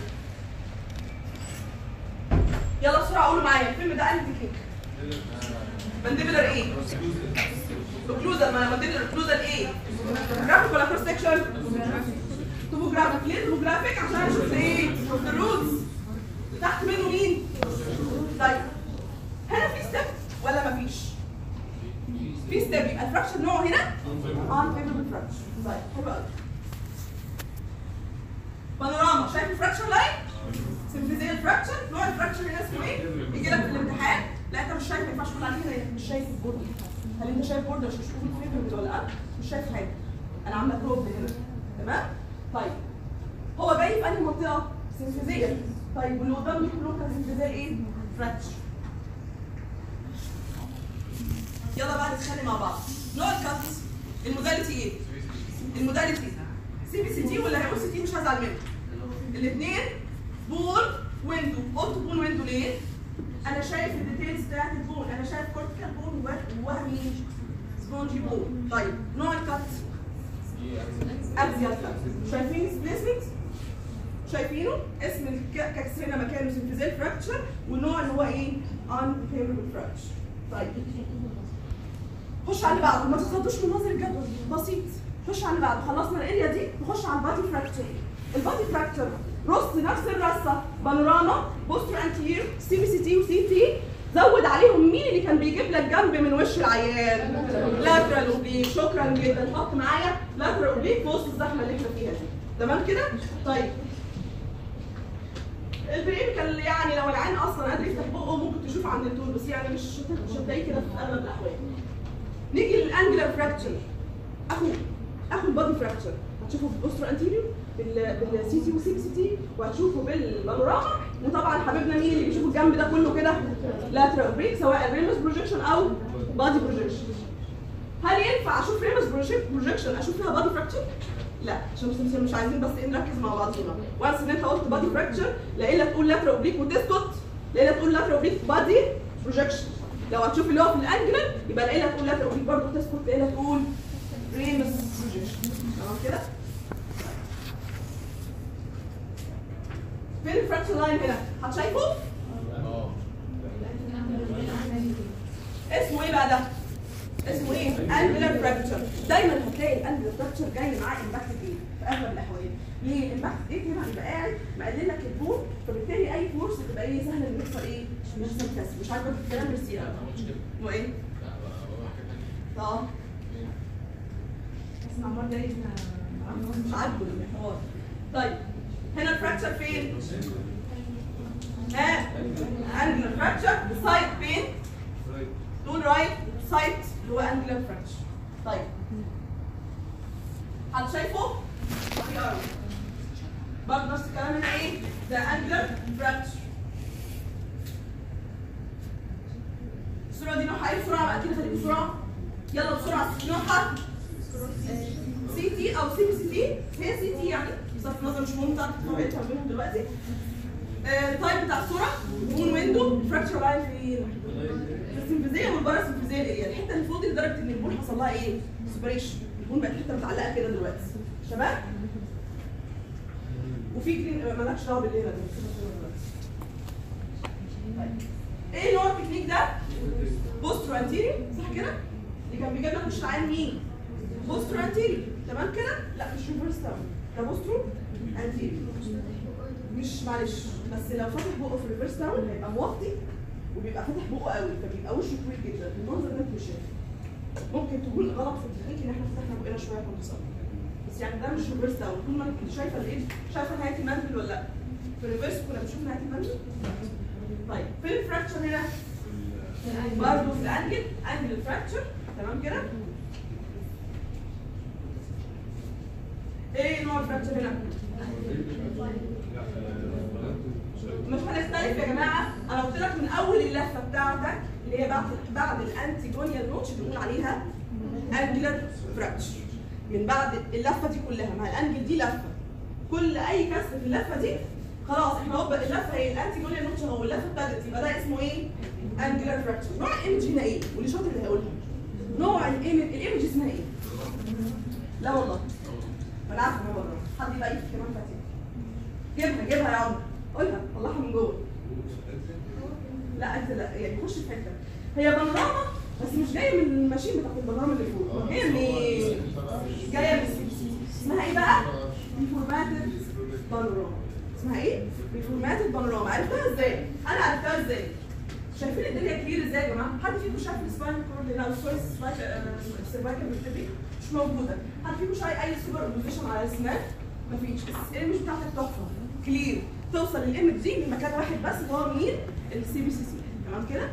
يلا بسرعه قولوا معايا الفيلم ده انهي تكنيك مانديبلر ايه اوكلوزال ما مانديبلر اوكلوزال ايه جرافيك ولا كروس سكشن توبوجرافيك ليه توبوجرافيك عشان انا شفت ايه شفت الروتس تحت منه مين طيب هنا في ستيب ولا مفيش في ستيب يبقى الفراكشر نوعه هنا ان فيفربل فراكشر طيب حلو قوي بانوراما شايف الفراكشر لاين سيمفيزيال فراكشر نوع الفراكشر هنا اسمه ايه يجي لك في الامتحان لا انت مش شايف ما ينفعش تقول عليه هنا لأنك مش شايف البورد هل انت شايف بورد مش بتشوف الفيفربل ولا لا مش شايف حاجه انا عامله كروب هنا تمام طيب هو جاي في انهي منطقه سيمفيزيال طيب واللي قدام دي كلهم كان سيمفيزيال ايه فراكشر يلا بقى نتخانق مع بعض نوع الكات الموداليتي ايه الموداليتي سي بي سي تي ولا هيقول سي تي مش هزعل منه الاثنين بول ويندو قلت بول ويندو ليه انا شايف الديتيلز بتاعت البول انا شايف كورتيكال بول ووهمي سبونجي بول طيب نوع الكات اكزيال كات شايفين سبليسمنت شايفينه اسم الكاكس هنا مكانه سيمفيزيل فراكتشر والنوع اللي هو ايه ان فيفربل فراكتشر طيب خش على اللي بعده ما تتخضوش من نظر الجدول بسيط خش على اللي بعده خلصنا الاريا دي نخش على البادي فراكتشر البادي فراكتشر رص نفس الرصه بانوراما بوستر انتير سي بي سي تي وسي تي زود عليهم مين اللي كان بيجيب لك جنب من وش العيان لاترال اوبليك شكرا جدا حط معايا لاترال اوبليك في وسط الزحمه اللي احنا فيها دي تمام كده طيب البريمكال يعني لو العين اصلا قادر يفتح بقه ممكن تشوف عند الطول بس يعني مش مش هتلاقيه كده في اغلب الاحوال نيجي للانجلر فراكتشر اخو اخو البادي فراكتشر هتشوفه بالبوستر انتيريور بالسي تي وسي سي تي وهتشوفه بالبانوراما وطبعا حبيبنا مين اللي بيشوف الجنب ده كله كده لاترال بريك سواء ريمس بروجيكشن او بادي بروجيكشن هل ينفع اشوف ريمس بروجيكشن اشوف فيها بادي فراكتشر؟ لا عشان مش مش- مش عايزين بس إيه نركز مع بعضينا وانس ان انت قلت بادي فراكتشر لا الا تقول لاترال اوبليك وتسكت لا الا تقول لاترال اوبليك بادي بروجيكشن لو هتشوف اللي هو في الانجلر يبقى لا الا تقول لاترال اوبليك برضه تسكت لا الا تقول ريمس بروجيكشن تمام كده؟ فين الفراكشن لاين هنا؟ هتشايفه؟ اسمه ايه بقى ده؟ اسمه ايه؟ انجلر فراكتشر دايما هتلاقي الانجلر فراكتشر جاي معاه امباكت ايه؟ في اغلب الاحوال ليه؟ امباكت ايه هنا يبقى قاعد مقلل لك البون فبالتالي اي فورس تبقى ايه سهل ان يحصل ايه؟ يحصل كسر مش عاجبك الكلام رسيع هو ايه؟ اه اسمع مرة جاي مش عاجبه الحوار طيب هنا الفراكتشر فين؟ ها؟ انجلر فراكتشر سايد فين؟ دول رايت سايت اللي هو انجلر فراكشر طيب حد شايفه؟ يلا برضه نفس الكلام هنا ايه؟ ده انجلر فراكشر الصورة دي نوعها ايه بسرعة بقى كده خليكوا بسرعة يلا بسرعة نوعها سي تي او سي بي سي تي هي سي تي يعني بصرف النظر مش مهم تعرف تفرق بينهم دلوقتي آه، التايب بتاع الصورة مون ويندو فراكشر لاين فين؟ السمفيزيه والباراسمفيزيه الاريا الحته اللي فوق دي لدرجه ان البون حصل لها ايه؟ سوبريشن البون بقت حته متعلقه كده دلوقتي شباب وفي جرين مالكش دعوه بالليله دي طيب. ايه نوع التكنيك ده؟ بوسترو انتيريور صح كده؟ اللي كان بيجيب لك مش العين مين؟ بوسترو انتيريور تمام كده؟ لا مش ريفرس تاون ده بوسترو انتيريور مش معلش بس لو فتح بقه في الريفرس تاون هيبقى موطي وبيبقى فاتح بقه قوي فبيبقى وشه طويل جدا المنظر ده مش شايف ممكن تكون غلط في التكنيك ان احنا فتحنا بقنا شويه في النص بس يعني ده مش ريفرس تاون طول ما انت شايفه الايه شايفه نهايه المندل ولا لا في الريفرس كنا بنشوف نهايه المندل طيب فين الفراكشر هنا برضه في الانجل انجل الفراكشر تمام كده ايه نوع الفراكشر هنا مش هنختلف يا جماعه انا قلت لك من اول اللفه بتاعتك اللي هي بعد بعد الانتيجونيال نوتش بنقول عليها انجلر فراكشر من بعد اللفه دي كلها ما الانجل دي لفه كل اي كسر في اللفه دي خلاص احنا هو اللفه هي الانتيجونيال نوتش هو اللفه ابتدت يبقى ده اسمه ايه؟ انجلر فراكشر نوع الايمج هنا ايه؟ واللي شاطر اللي هيقولها نوع الايمج الايمج اسمها ايه؟ لا والله ما انا عارفه ان هو بره حد يبقى يكتب كمان فاتي جيبها جيبها يا عمر قولها طلعها من جوه لا انت لا يعني خش في حته هي بانوراما بس مش جايه من الماشين بتاعت البانوراما اللي فوق جايه منين؟ جايه من اسمها ايه بقى؟ ريفورماتد بانوراما اسمها ايه؟ ريفورماتد بانوراما عرفتها ازاي؟ انا عرفتها ازاي؟ شايفين الدنيا كبير ازاي يا جماعه؟ حد فيكم شايف السباين كورد هنا سوري السيرفايكال بتبقي مش موجوده، حد فيكم شايف اي سوبر بوزيشن على السناب؟ مفيش الايمج بتاعتك تحفه كلير توصل للايمج دي من مكان واحد بس اللي هو مين؟ السي بي سي سي تمام كده؟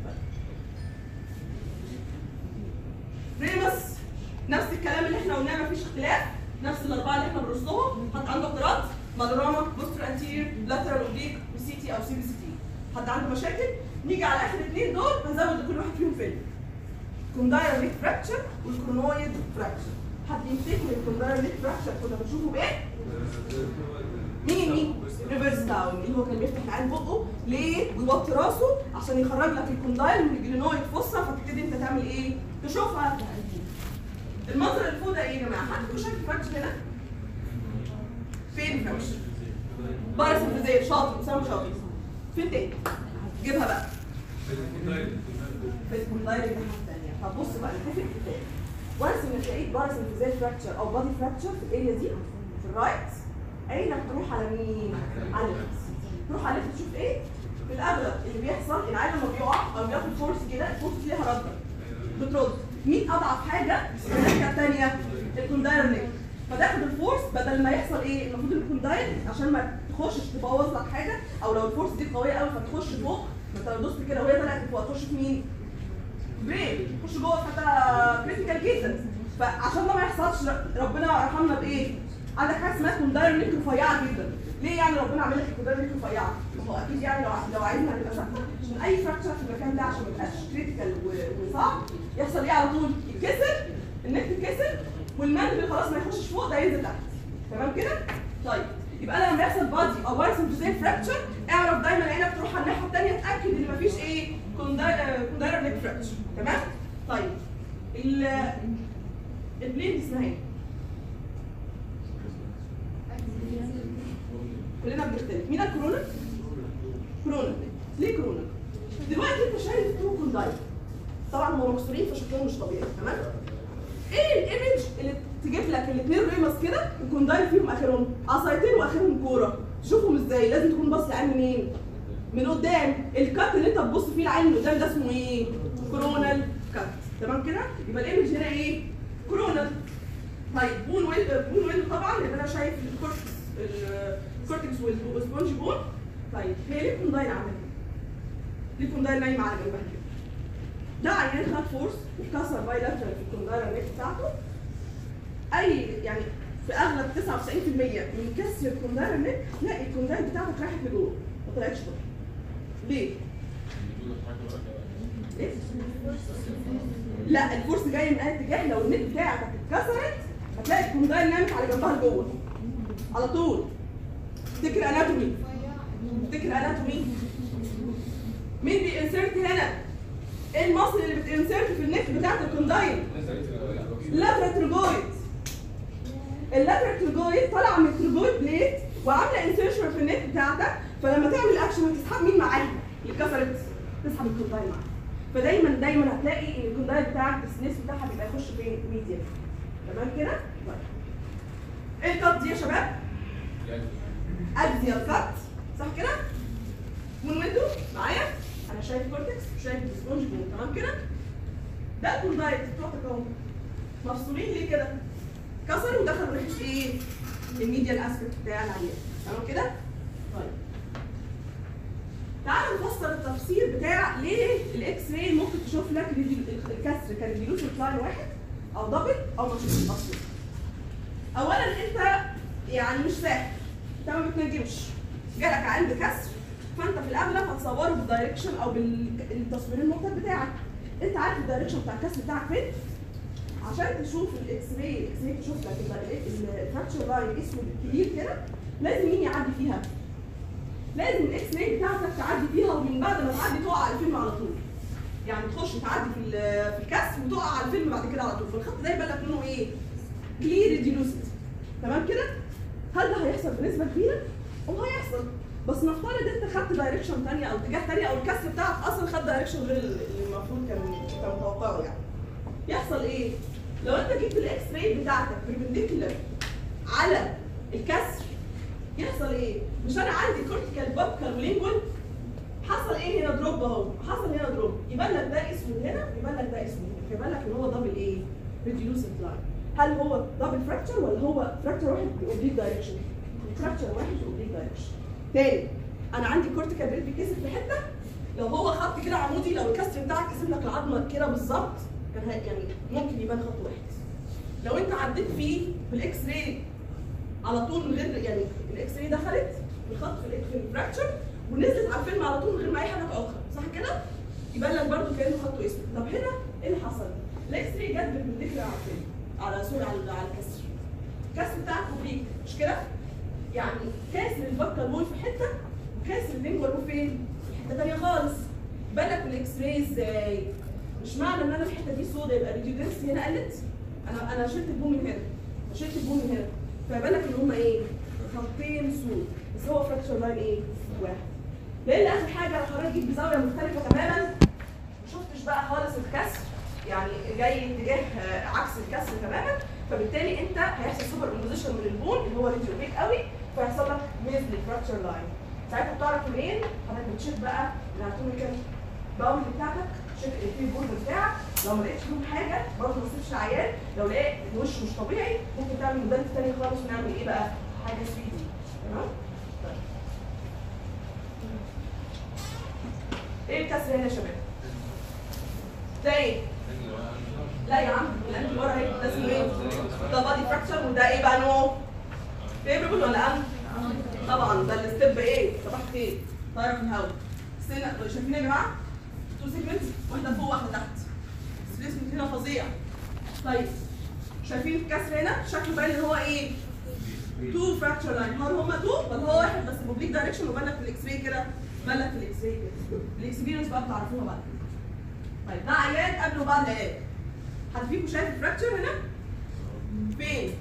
ريمس نفس الكلام اللي احنا قلناه مفيش اختلاف نفس الاربعه اللي احنا بنرصهم حد عنده اعتراض بانوراما بوستر انتير لاترال اوبليك وسي تي او سي بي سي تي حد عنده مشاكل نيجي على اخر اثنين دول هنزود لكل واحد فيهم فيلم كونداير نيك فراكشر والكرونويد فراكشر حد يفتكر الكونداير نيك فراكشر كنا بنشوفه بايه؟ مين مين؟ ريفرس داون اللي هو كان بيفتح العين بقه ليه؟ ويوطي راسه عشان يخرج لك الكوندايل من الجلينويد فوسا فتبتدي انت تعمل ايه؟ تشوفها المنظر اللي فوق ده ايه يا جماعه؟ حد فيكم شايف الفراكشر هنا؟ فين الفراكشر؟ بارس الفيزير شاطر اسامه شاطر فين تاني؟ جيبها بقى في الكوندايل الناحيه الثانيه طب بص بقى نتفق في تاني وانس انك لقيت بارس الفيزير فراكشر او بادي فراكشر في الاريا دي في الرايت عينك تروح على مين؟ على الليفت تروح على الليفت تشوف ايه؟ في الاغلب اللي بيحصل العين لما بيقع او بياخد فورس كده الفورس دي ليها رده بترد مين اضعف حاجه في الناحيه الثانيه؟ الكونداير نيك فتاخد الفورس بدل ما يحصل ايه؟ المفروض الكونداير عشان ما تخشش تبوظ لك حاجه او لو الفورس دي قويه قوي فتخش فوق ما انت لو دوست كده وهي طلعت فوق تخش في مين؟ برين تخش جوه حتى كريتيكال جدا فعشان ده ما يحصلش ربنا يرحمنا بايه؟ عندك حاجه اسمها كونداير نيك رفيعه جدا ليه يعني ربنا عامل لك الكونداير نيك رفيعه؟ ما هو اكيد يعني لو لو عايزنا هتبقى سهله عشان اي فراكشر في المكان ده عشان ما يبقاش كريتيكال وصعب يحصل ايه على طول؟ يتكسر النك تتكسر والمندل خلاص ما يخشش فوق ده ينزل تحت تمام كده؟ طيب يبقى انا لما يحصل بادي او بايسن زي فراكشر اعرف دايما عينك تروح على الناحيه الثانيه اتاكد ان مفيش ايه كونداير نيك فراكشر تمام؟ طيب ال البلين دي اسمها ايه؟ كلنا بنختلف مين الكورونا؟ كورونا ليه كورونا؟ دلوقتي انت شايف تو كونداير طبعا هم مكسورين فشكلهم مش طبيعي تمام؟ ايه الايمج اللي تجيب لك الاثنين ريمس كده الكونداير فيهم اخرهم عصايتين واخرهم كوره تشوفهم ازاي؟ لازم تكون باص العين منين؟ من قدام الكات اللي انت بتبص فيه العين من قدام ده اسمه ايه؟ كورونال كات تمام كده؟ يبقى الايمج هنا ايه؟ كورونال طيب بون ويل بون ويل طبعا لان انا شايف الكورتكس الكورتكس والسبونج بون طيب هي ليه كوندايل عامله كده؟ ليه كوندايل نايمه على جنبها كده؟ ده عيان خد فورس وكسر باي لاترال في الكوندايل النك بتاعته اي يعني في اغلب 99% من كسر الكوندايل النك تلاقي الكوندايل بتاعتك رايحه لجوه ما طلعتش بره ليه؟ ليه؟ لا الفورس جاي من اي اتجاه لو النت بتاعتك اتكسرت هتلاقي الكوندايل نامت على جنبها لجوه على طول افتكر اناتومي افتكر اناتومي مين بينسرت هنا ايه المصل اللي بتنسرت في النك بتاعت الكوندايل لاترال تروجويد اللاترال تروجويد طالعه من التروجويد بليت وعامله انسيرشن في النك بتاعتك فلما تعمل اكشن هتسحب مين معاها؟ اللي كسرت تسحب الكوندايل معاها فدايما دايما هتلاقي ان الكوندايل بتاعك السنيس بتاعها بيبقى يخش فين؟ ميديا تمام كده؟ طيب ايه الكات دي يا شباب؟ ادي الكات صح كده؟ من ويندو معايا انا شايف كورتكس وشايف السبونج بون تمام كده؟ ده الكوندايل بتوعتك اهو مفصولين ليه كده؟ كسر ودخل ناحيه ايه؟ الميديال اسبكت بتاع العيان تمام كده؟ طيب تعال نفسر التفسير بتاع ليه الاكس راي ممكن تشوف لك ريدي- الكسر كان ريديوس لاين واحد او دبل او ما تشوفش اصلا. اولا انت يعني مش فاهم انت ما بتنجمش جالك عين بكسر فانت في الاغلب هتصوره بالدايركشن او بالتصوير المعتاد بتاعك انت عارف الدايركشن بتاع الكسر بتاعك فين عشان تشوف الاكس راي الاكس راي تشوف لك الفراكشر لاين اسمه كبير كده لازم مين يعدي فيها لازم الاكس راي بتاعتك تعدي فيها ومن بعد ما تعدي تقع على الفيلم على طول يعني تخش تعدي في ال- في الكسر وتقع على الفيلم بعد كده على طول فالخط ده يبان لك لونه ايه؟ كلير ديلوسيد تمام كده؟ هل ده هيحصل بنسبه كبيره؟ هو هيحصل بس نفترض انت خدت دايركشن ثانيه او اتجاه ثاني او الكسر بتاعك اصلا خد دايركشن غير اللي المفروض كان كان متوقعه يعني يحصل ايه؟ لو انت جبت الاكس راي بتاعتك بربنديكولار على الكسر يحصل ايه؟ مش انا عندي كورتيكال بابكال ولينجوال حصل ايه هنا دروب اهو حصل هنا دروب يبان لك ده اسمه هنا يبان لك ده اسمه هنا فيبان لك ان هو دبل ايه؟ ريديوسد لاين هل هو دبل فراكتشر ولا هو فراكتشر واحد باوبليك دايركشن؟ فراكتشر واحد باوبليك دايركشن تاني انا عندي كورتيكال بيلفي كيسر في حته لو هو خط كده عمودي لو الكسر بتاعك قسم لك العظمه كده بالظبط كان هي- يعني ممكن يبان خط واحد لو انت عديت فيه بالاكس راي على طول من غير يعني الاكس راي دخلت الخط في الإك- في الفراكشر ونزلت على الفيلم على طول من غير ما اي حركه اخرى صح كده؟ يبان لك برده كانه خط اسود طب هنا ايه اللي حصل؟ الاكس راي جت بالبنديكولار على الفيلم على سوري على على الكسر الكسر بتاعك اوبليك مش كده؟ يعني كاسر البكر وول في حته وكاسر اللينجوال وول فين؟ في حته ثانيه خالص بالك بالاكس راي ازاي؟ مش معنى ان انا الحته دي سودا يبقى الريديودنسي هنا قلت انا انا شلت البوم من هنا وشلت البوم من هنا فيبان لك ان هما ايه؟ خطين سود بس هو فراكشر لاين ايه؟ واحد لان اخر حاجه لو حضرتك جيت بزاويه مختلفه تماما ما شفتش بقى خالص الكسر يعني جاي اتجاه آه، عكس الكسر تماما فبالتالي انت هيحصل سوبر امبوزيشن من البون اللي هو ريديو بيك قوي فيحصل لك ميزلي فراكشر لاين ساعتها بتعرف منين حضرتك بتشيك بقى الاناتوميكال باوند بتاعتك تشيك الفي بون بتاعك لو ما لقيتش فيهم حاجه برضه ما تسيبش العيان لو لقيت الوش مش طبيعي ممكن تعمل موديل تاني خالص ونعمل ايه بقى حاجه 3 دي تمام طيب. ايه الكسر هنا يا شباب؟ ده ايه؟ لا يا عم الانتي ورا اهي ده اسمه ايه؟ ده بادي فراكشر وده ايه بقى نوع؟ فيبربل ولا ام؟ طبعا ده الستيب ايه؟ صباح الخير طايره في الهواء سنة شايفين يا جماعه؟ تو سيجمنتس واحده فوق واحده تحت السبيسمنت هنا فظيع طيب شايفين الكسر هنا شكله باين ان هو ايه؟ تو فراكشر لاين هل هما تو ولا هو واحد بس بوبليك دايركشن وبان لك في الاكس راي كده بان لك في الاكس راي كده الاكسبيرينس بقى بتعرفوها بعد كده طيب ده عيان قبل وبعد العلاج حد فيكم شايف الفراكشر هنا؟ فين؟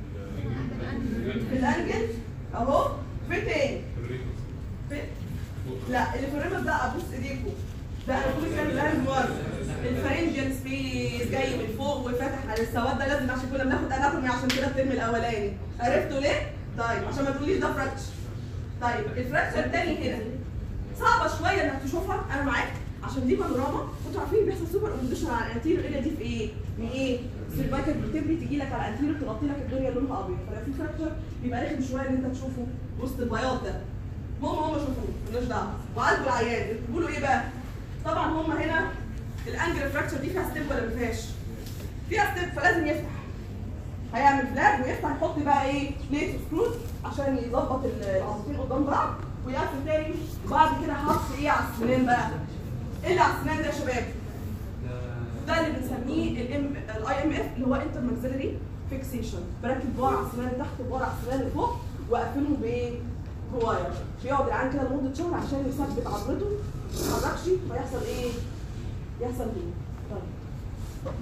في الانجل اهو في تاني في لا اللي في الرمل ده ابوس ايديكم ده انا كل كان الان مره الفرنجيال سبيس جاي من فوق وفاتح على السواد ده لازم عشان كنا بناخد اناتومي عشان كده الترم الاولاني عرفتوا ليه؟ طيب عشان ما تقوليش ده فراكشر طيب الفراكشر التاني هنا صعبه شويه انك تشوفها انا معاك عشان دي بانوراما انتوا عارفين بيحصل سوبر اونديشن على الانتيريور اريا دي في ايه؟ من ايه؟ سيرفايكال بتبري تيجي لك على الانتيريور تغطي لك الدنيا لونها ابيض فلو في فراكشر بيبقى رخم شويه ان انت تشوفه وسط البياض ده هم هم شوفوه مالناش دعوه وعالجوا العيان بيقولوا ايه بقى؟ طبعا هم هنا الانجل فراكشر دي فيها ستيب ولا ما فيهاش؟ فيها ستيب فلازم يفتح هيعمل فلاب ويفتح يحط بقى ايه بليت سكروز عشان يظبط العضلتين قدام بعض ويقفل تاني وبعد كده حط ايه على السنان بقى ايه اللي على السنان ده يا شباب ده اللي بنسميه الام الاي ام اف اللي هو انتر ماكسيلري فيكسيشن بركب بار على السنان اللي تحت وبار على السنان اللي فوق واقفلهم بايه بواير بيقعد العيان كده لمده شهر عشان يثبت عضلته ما يتحركش فيحصل ايه يحصل ايه طيب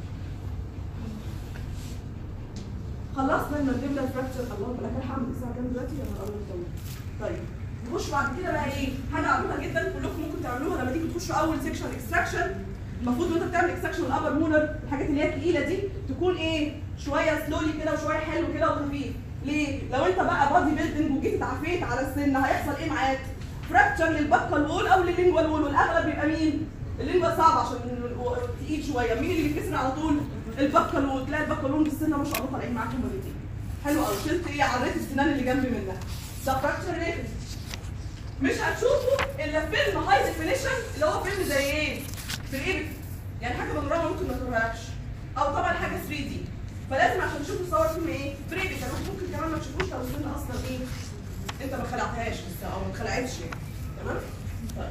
خلصنا المانديبلر فراكشر اللهم لك الحمد الساعه كام دلوقتي يا نهار ابيض طيب نخش بعد كده بقى ايه حاجه عظيمه جدا كلكم ممكن تعملوها لما تيجي تخشوا اول سيكشن اكستراكشن المفروض وانت بتعمل اكستراكشن الابر مولر الحاجات اللي هي التقيله دي تكون ايه شويه سلولي كده وشويه حلو كده وخفيف ليه لو انت بقى بادي بيلدنج وجيت اتعافيت على السن هيحصل ايه معاك فراكشر للبكال وول او لللينجوال وول والاغلب بيبقى مين اللينجوال صعب عشان تقيل شويه مين اللي بيتكسر على طول البكال وول تلاقي البكال وول بالسنه ما شاء الله طالعين معاكم مرتين حلو قوي شلت ايه عريت السنان اللي جنب منها ده فراكشر ريفت مش هتشوفه الا في فيلم هاي ديفينيشن اللي هو فيلم زي ايه؟ في الايه؟ يعني حاجه بانوراما ممكن ما توريهالكش او طبعا حاجه 3 دي فلازم عشان تشوفوا صور فيلم ايه؟ فريدي كمان ممكن كمان ما تشوفوش لو السن اصلا ايه؟ انت ما خلعتهاش لسه او ما اتخلعتش يعني تمام؟ طيب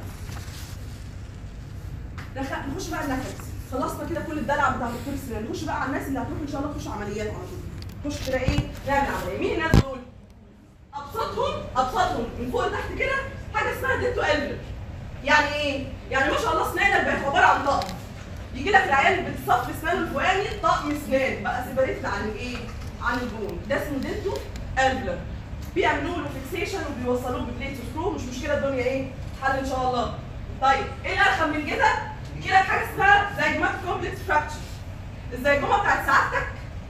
نخ- نخش بقى النكد خلصنا كده كل الدلع بتاع دكتور السنان نخش بقى على الناس اللي هتروح ان شاء الله تخش عمليات على طول نخش كده ايه؟ نعمل عمليه مين الناس دول؟ ابسطهم ابسطهم من فوق لتحت كده حاجه اسمها ديتو الفر يعني ايه؟ يعني ما شاء الله اسنانك بقت عباره عن طقم يجي لك العيال بتصفي اسنانه الفوقاني طقم اسنان بقى سيبريت عن الايه؟ عن البون ده اسمه ديتو الفر بيعملوا له فيكسيشن وبيوصلوه ببليت سكرو مش مشكله الدنيا ايه؟ حل ان شاء الله طيب ايه الارخم من كده؟ يجي لك حاجه اسمها زيجمات كومبلكس فراكشر الزيجومه بتاعت سعادتك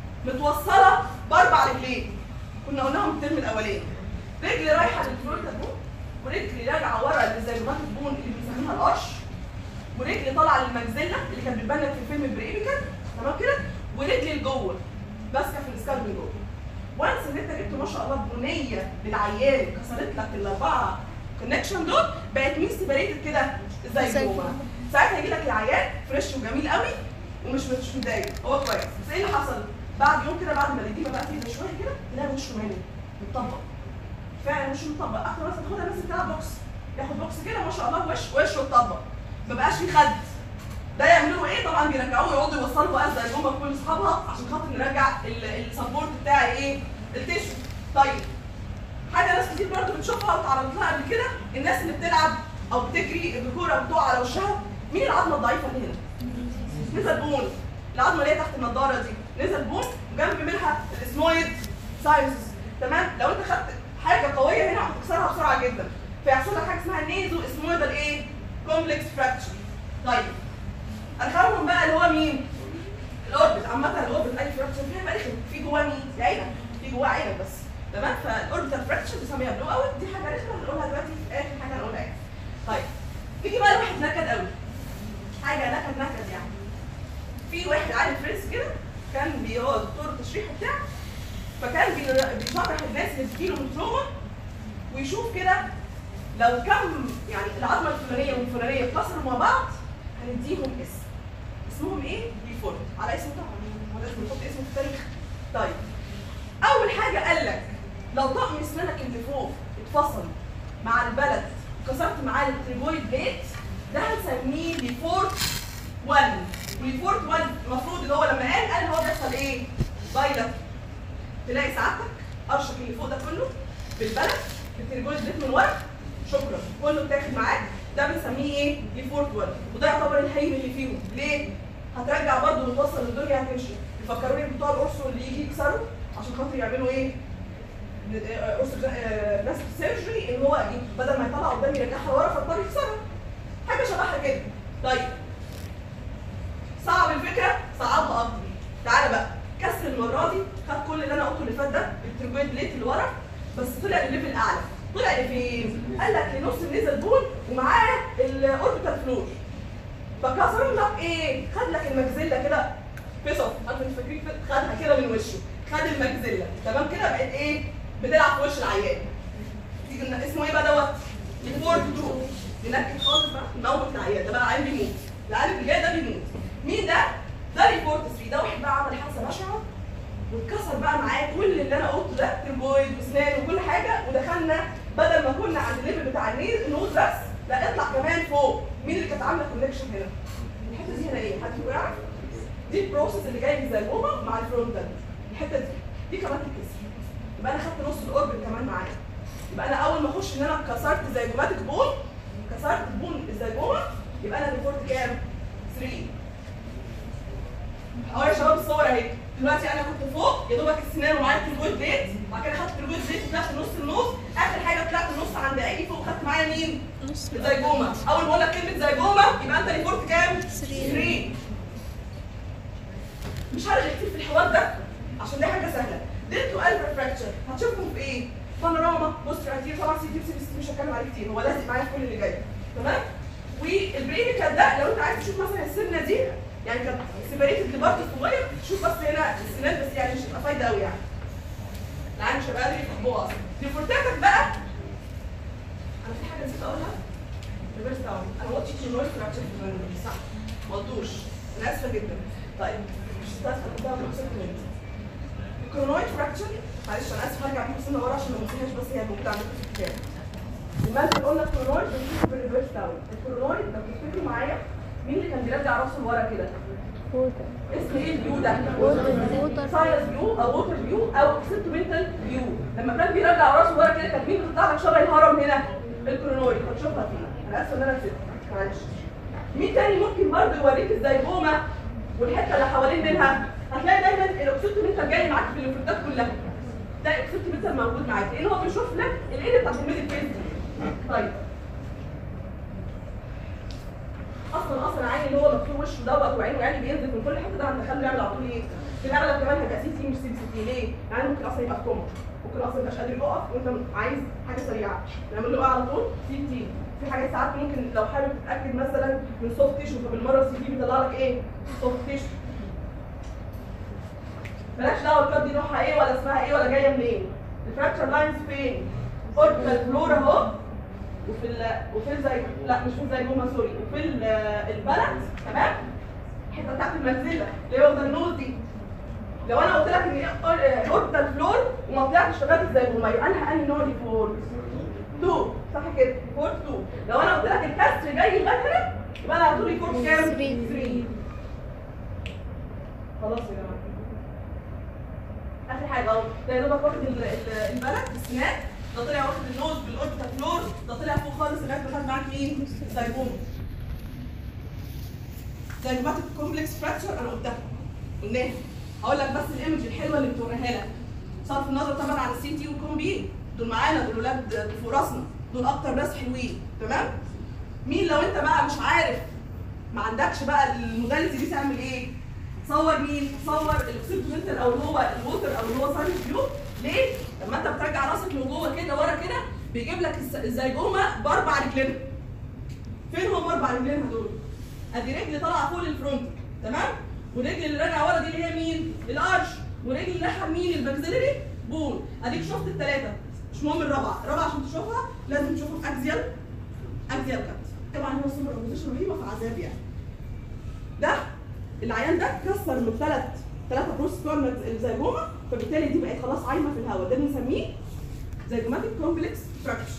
متوصله باربع رجلين كنا قلناهم الترم الاولاني رجل رايحه للفلوريدا بون ورجل راجعه ورا لزيجومات البون اللي بنسميها القش ورجل طالعه للمجزله اللي كان بتبان لك في الفيلم البريميكال تمام كده ورجل لجوه ماسكه في السكالب من جوه وانس ان انت جبت ما شاء الله بنيه للعيان كسرت لك الاربعه كونكشن دول بقت مين سيبريتد كده زي جوه ساعتها يجي لك العيان فريش وجميل قوي ومش مش متضايق هو كويس بس ايه اللي حصل؟ بعد يوم كده بعد ما الاديمه بقى تهدى شويه كده تلاقي وشه مالي متطبق فعلا وشه متطبق اخر مثلا تاخدها بس بتلعب بوكس ياخد بوكس كده ما شاء الله وش وشه اتطبق ما بقاش فيه خد ده يعملوا ايه طبعا بيرجعوه يقعدوا يوصلوا بقى زي جمله كل اصحابها عشان خاطر نرجع السبورت بتاعي ايه التيشو طيب حاجه ناس كتير برضه بتشوفها وتعرضت لها قبل كده الناس اللي بتلعب او بتجري بكوره بتقع على وشها مين العظمه الضعيفه اللي هنا؟ نزل بون العظمه اللي هي تحت النضاره دي نزل بون وجنب منها الاسمويد ساينس تمام لو انت خدت حاجه قويه هنا هتكسرها بسرعه جدا فيحصل لك حاجه اسمها نيزو اسمويدال ايه؟ كومبلكس فراكشر طيب الخوم بقى اللي هو مين؟ الاوربت عامة الاوربت اي فراكشر فيها بقى رخم في جواه مين؟ العينة في جواه عينة بس تمام فالاوربيتال فراكشر بنسميها بلو اوت دي حاجة رخمة هنقولها دلوقتي في اخر حاجة هنقولها يعني. طيب نيجي بقى لواحد نكد قوي حاجة نكد نكد يعني في واحد عالم فرنسي كده كان بيقعد دكتور تشريح وبتاع فكان بي- بيشرح الناس اللي بتجيله من تروما ويشوف كده لو كم يعني العظمه الفلانيه والفلانيه اتكسروا مع بعض هنديهم اسم اسمهم ايه؟ ديفورت على اسم طبعا هو لازم نحط اسمه في التاريخ طيب اول حاجه قال لك لو طقم اسنانك اللي فوق اتفصل مع البلد وكسرت معاه التريبويد بيت ده هنسميه ديفورت 1 وديفورت 1 المفروض اللي هو لما قال قال هو بيحصل ايه؟ بايلت تلاقي سعادتك قرشك اللي فوق ده كله بالبلد بالتريبويد بيت من ورا شكرا كله اتاخد معاك ده بنسميه ايه؟ ديفورت 1 وده يعتبر الهين اللي فيهم ليه؟ هترجع برضه وتوصل الدنيا هتمشي يفكروني بتوع القرص اللي يجي يكسروا عشان خاطر يعملوا ايه؟ قرص بلاستيك سيرجري ان هو ايه؟ بدل ما يطلع قدام يرجعها ورا فاضطر يكسرها حاجه شبهها كده طيب صعب الفكره صعبها اكتر تعالى بقى كسر المره دي خد كل اللي انا قلته اللي فات ده التربويد بليت اللي ورا بس طلع لليفل اعلى طلع لفين؟ قال لك لنص النيزل بون ومعاه الاوربيتال فلور فكسر لك ايه؟ خد لك المجزله كده بيصف عارف انت فاكرين كده؟ خدها كده من وشه خد المجزله تمام كده بقت ايه؟ بتلعب في وش العيان تيجي لنا- اسمه ايه بقى دوت؟ الفورد تو ننكد خالص بقى نموت العيان ده بقى عيان بيموت العيان اللي جاي ده بيموت مين ده؟ ده ريبورت 3 ده واحد بقى عمل حادثه بشعه واتكسر بقى معاه كل اللي انا قلته ده تربويد واسنان وكل حاجه ودخلنا بدل ما كنا عند الليفل بتاع النيز النوز بس لا اطلع كمان فوق مين اللي كانت عامله كونكشن هنا؟ الحته دي هنا ايه؟ حد فيكم يعرف؟ دي البروسيس اللي جاي زي الجوما مع الفرونتال الحته دي دي كمان تتكسر يبقى انا خدت نص الاوربت كمان معايا يبقى انا اول ما اخش ان انا كسرت زي جوماتيك بون كسرت بون الزيجوما يبقى انا ريبورت كام؟ 3 اهو يا شباب الصور اهي دلوقتي انا كنت فوق يا دوبك السنان ومعايا التربويد بليت بعد كده خدت التربويد بليت وطلعت نص النص اخر حاجه طلعت النص عند اجي فوق خدت معايا مين؟ نص الزيجوما اول ما اقول لك كلمه زيجوما يبقى انت ريبورت كام؟ 3 مش هرجع كتير في الحوار ده عشان دي حاجه سهله دينتو الفا فراكتشر هتشوفهم في ايه؟ بانوراما بص كتير طبعا سي تي سي مش هتكلم عليه كتير هو لازق معايا في كل اللي جاي تمام؟ والبرينيكال ده لو انت عايز تشوف مثلا السنه دي يعني كانت سيبريتد لبارت صغير شوف بس هنا السنان بس يعني مش هتبقى فايده قوي يعني العين مش هيبقى قادر يفهموها اصلا ديفورتاتك بقى انا في حاجه نسيت اقولها ريفرس داون انا ما قلتش كلمه فراكشر في المنوي صح؟ ما قلتوش انا اسفه جدا طيب مش اسفه كده بس الكرونويد فراكشر معلش انا اسفه هرجع بيه سنه ورا عشان ما انساهاش بس هي بتاعت في الكتاب لما انت قلنا الكرونويد بنشوف في الريفرس داون الكرونويد لو تفتكروا معايا مين اللي كان بيرجع راسه لورا كده؟ ووتر اسم ايه الفيو ده؟ ووتر ساينس فيو او ووتر فيو او سنتمنتال فيو لما كان بيرجع راسه ورا كده كانت مين بتطلع لك شبه الهرم هنا؟ الكرونويد هتشوفها فين؟ انا اسفه ان انا نسيت معلش مين تاني ممكن برضه يوريك الزيجوما والحته اللي حوالين منها هتلاقي دايما الاوكسيتوميتر جاي معاك في الليفردات كلها تلاقي الاوكسيتوميتر موجود معاك لان هو بيشوف لك الايد بتاعت الميدل فيز طيب اصلا اصلا عيني اللي هو مكتوب وشه دوت وعينه يعني بينزل من كل حته ده هندخله يعمل على طول ايه؟ في الاغلب كمان هيبقى سي سي مش سي سي ليه؟ يعني ممكن اصلا يبقى في كوما ممكن اصلا يبقاش قادر يقف وانت عايز حاجه سريعه نعمل له على طول سي تي في حاجات ساعات ممكن لو حابب تتاكد مثلا من سوفت تيشو فبالمره السي تي بيطلع لك ايه؟ سوفت تيشو مالكش دعوه الكارد دي نوعها ايه ولا اسمها ايه ولا جايه منين الفراكشر لاينز فين؟ اوربيتال فلور اهو وفي ال وفي الزي لا مش في الزيجوما سوري وفي ال- البلد تمام الحته بتاعت المنزله اللي هي واخده النوز دي لو انا قلت لك ان هي اوربيتال فلور وما طلعتش لغايه الزيجوما يبقى انا انهي نوع دي فور 2 صح كده فور 2 لو انا قلت لك الكسر جاي لغايه هنا يبقى انا هتقول لي فور كام؟ 3 خلاص يا جماعه اخر حاجه اهو ده يا دوبك واخد ال- ال- البلد السنان ده طلع واخد النوز بالاوربيتال فلور ده طلع فوق خالص لغايه ما خد معاك مين؟ زيجوما زيجوماتيك كومبلكس فراكشر انا قلتها قلناها هقول لك بس الايمج الحلوه اللي بتوريها لك صرف النظر طبعا عن السي تي والكوم بي دول معانا دول ولاد فوق راسنا دول اكتر ناس حلوين تمام مين لو انت بقى مش عارف ما عندكش بقى الموداليتي دي تعمل ايه صور مين صور الاكسبتمنتال او اللي هو الووتر او اللي هو ساينس فيو ليه لما انت بترجع راسك لجوه كده ورا كده بيجيب لك الس- الزيجوما باربع رجلين فين هم اربع رجلين دول ادي رجل طالعه فوق الفرونت تمام والرجل اللي راجعه ورا دي اللي هي مين الارش ورجل اللي رايحه مين البكسلري بون اديك شفت الثلاثه مش مهم الرابعه الرابعه عشان تشوفها لازم تشوفها في اكزيال اكزيال كات طبعا هو سوبر بوزيشن رهيبه في عذاب يعني ده العيان ده كسر من ثلاث ثلاثه بروس بتوع المز- الزيجوما فبالتالي دي بقت خلاص عايمه في الهواء ده بنسميه زيجوماتيك كومبلكس فراكشر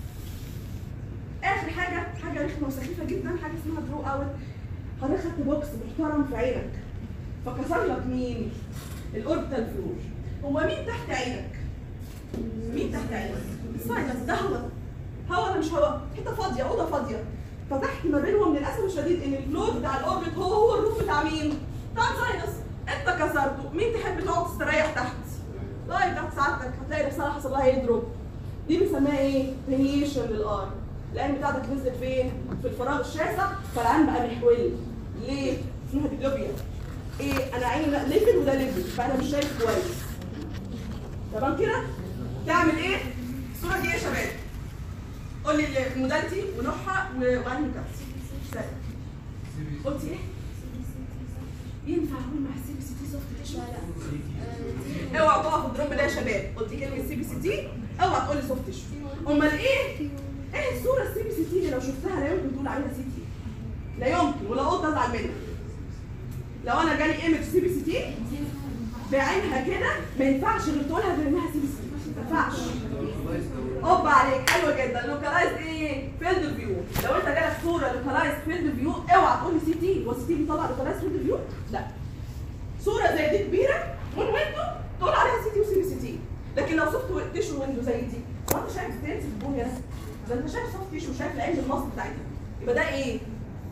اخر حاجه حاجه رخمه وسخيفه جدا حاجه اسمها درو اوت حضرتك خدت بوكس محترم في عينك فكسر لك مين؟ الاوربيتال فلور هو مين تحت عينك؟ مين تحت عينك؟ الساينس ده هواء هواء ولا مش هواء؟ حته فاضيه اوضه فاضيه فتحت ما بينهم للاسف الشديد ان الفلور بتاع الاوربت هو هو الروف بتاع مين؟ بتاع الساينس انت كسرته مين تحب تقعد تستريح تحت؟ طيب تحت سعادتك هتلاقي نفسها حصل لها يضرب دي بنسميها ايه؟ رينيشن للار العين بتاعتك نزلت فين؟ في الفراغ الشاسع فالعين بقى محول ليه؟ اسمها ديبلوبيا ايه انا عيني ليفل وده ليفل فانا مش شايف كويس تمام كده؟ تعمل ايه؟ الصوره دي ايه يا شباب؟ قول لي المودالتي ونوعها و- وانهي كاس قلت ايه؟ ينفع اقول مع السي بي سي تي سوفت تيشو اوعى تقع في الدروب ده يا شباب قلت كلمه سي بي سي تي اوعى تقول لي سوفت تيشو امال ايه؟ ايه الصوره السي بي سي تي اللي لو شفتها لا يمكن تقول عليها سي تي لا يمكن ولا قلت ازعل منها لو انا جالي ايمج سي بي سي تي بعينها كده ما ينفعش غير تقولها غير انها سي بي سي ما ينفعش اوبا عليك حلو جدا لوكالايز ايه فيلد فيو لو انت جالك صوره لوكالايز فيلد فيو اوعى تقول لي سي تي هو سي تي بيطلع لوكالايز فيلد فيو لا صوره زي دي كبيره من ويندو تقول عليها سي تي وسي بي سي تي لكن لو سوفت تيشو ويندو زي دي هو انت شايف ستينس في البون هنا ده انت شايف سوفت تيشو وشايف العين المصل بتاعتها يبقى ده ايه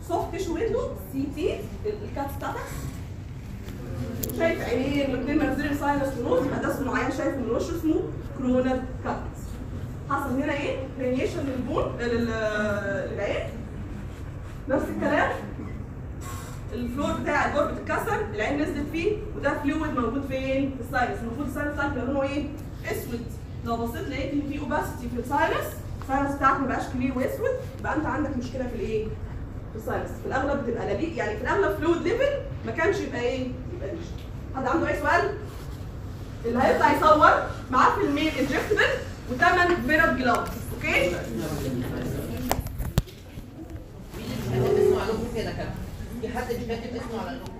سوفت تيشو ويندو سي تي الكات بتاعتك شايف عينين واثنين منزلين ساينس ونوز يبقى ده اسمه عيان شايف من وشه اسمه كرونال كات حصل هنا ايه؟ رينيشن للبون لل- للعين نفس الكلام الفلور بتاع الجرب اتكسر العين نزلت فيه وده فلويد موجود فين؟ في الساينس المفروض الساينس بتاعك يبقى لونه ايه؟ اسود لو بصيت لقيت ان في اوباسيتي في الساينس الساينس بتاعك ما بقاش كلير واسود يبقى انت عندك مشكله في الايه؟ في الساينس في الاغلب بتبقى لبيق يعني في الاغلب فلويد ليفل ما كانش يبقى ايه؟ يبقى ليش حد عنده اي سؤال؟ اللي هيطلع يصور معاه في الميل انجكتبل وثمن بيرد جلاوز اوكي؟ مين اللي مش كاتب اسمه على اللوجو كده كده؟ في حد مش كاتب اسمه على اللوجو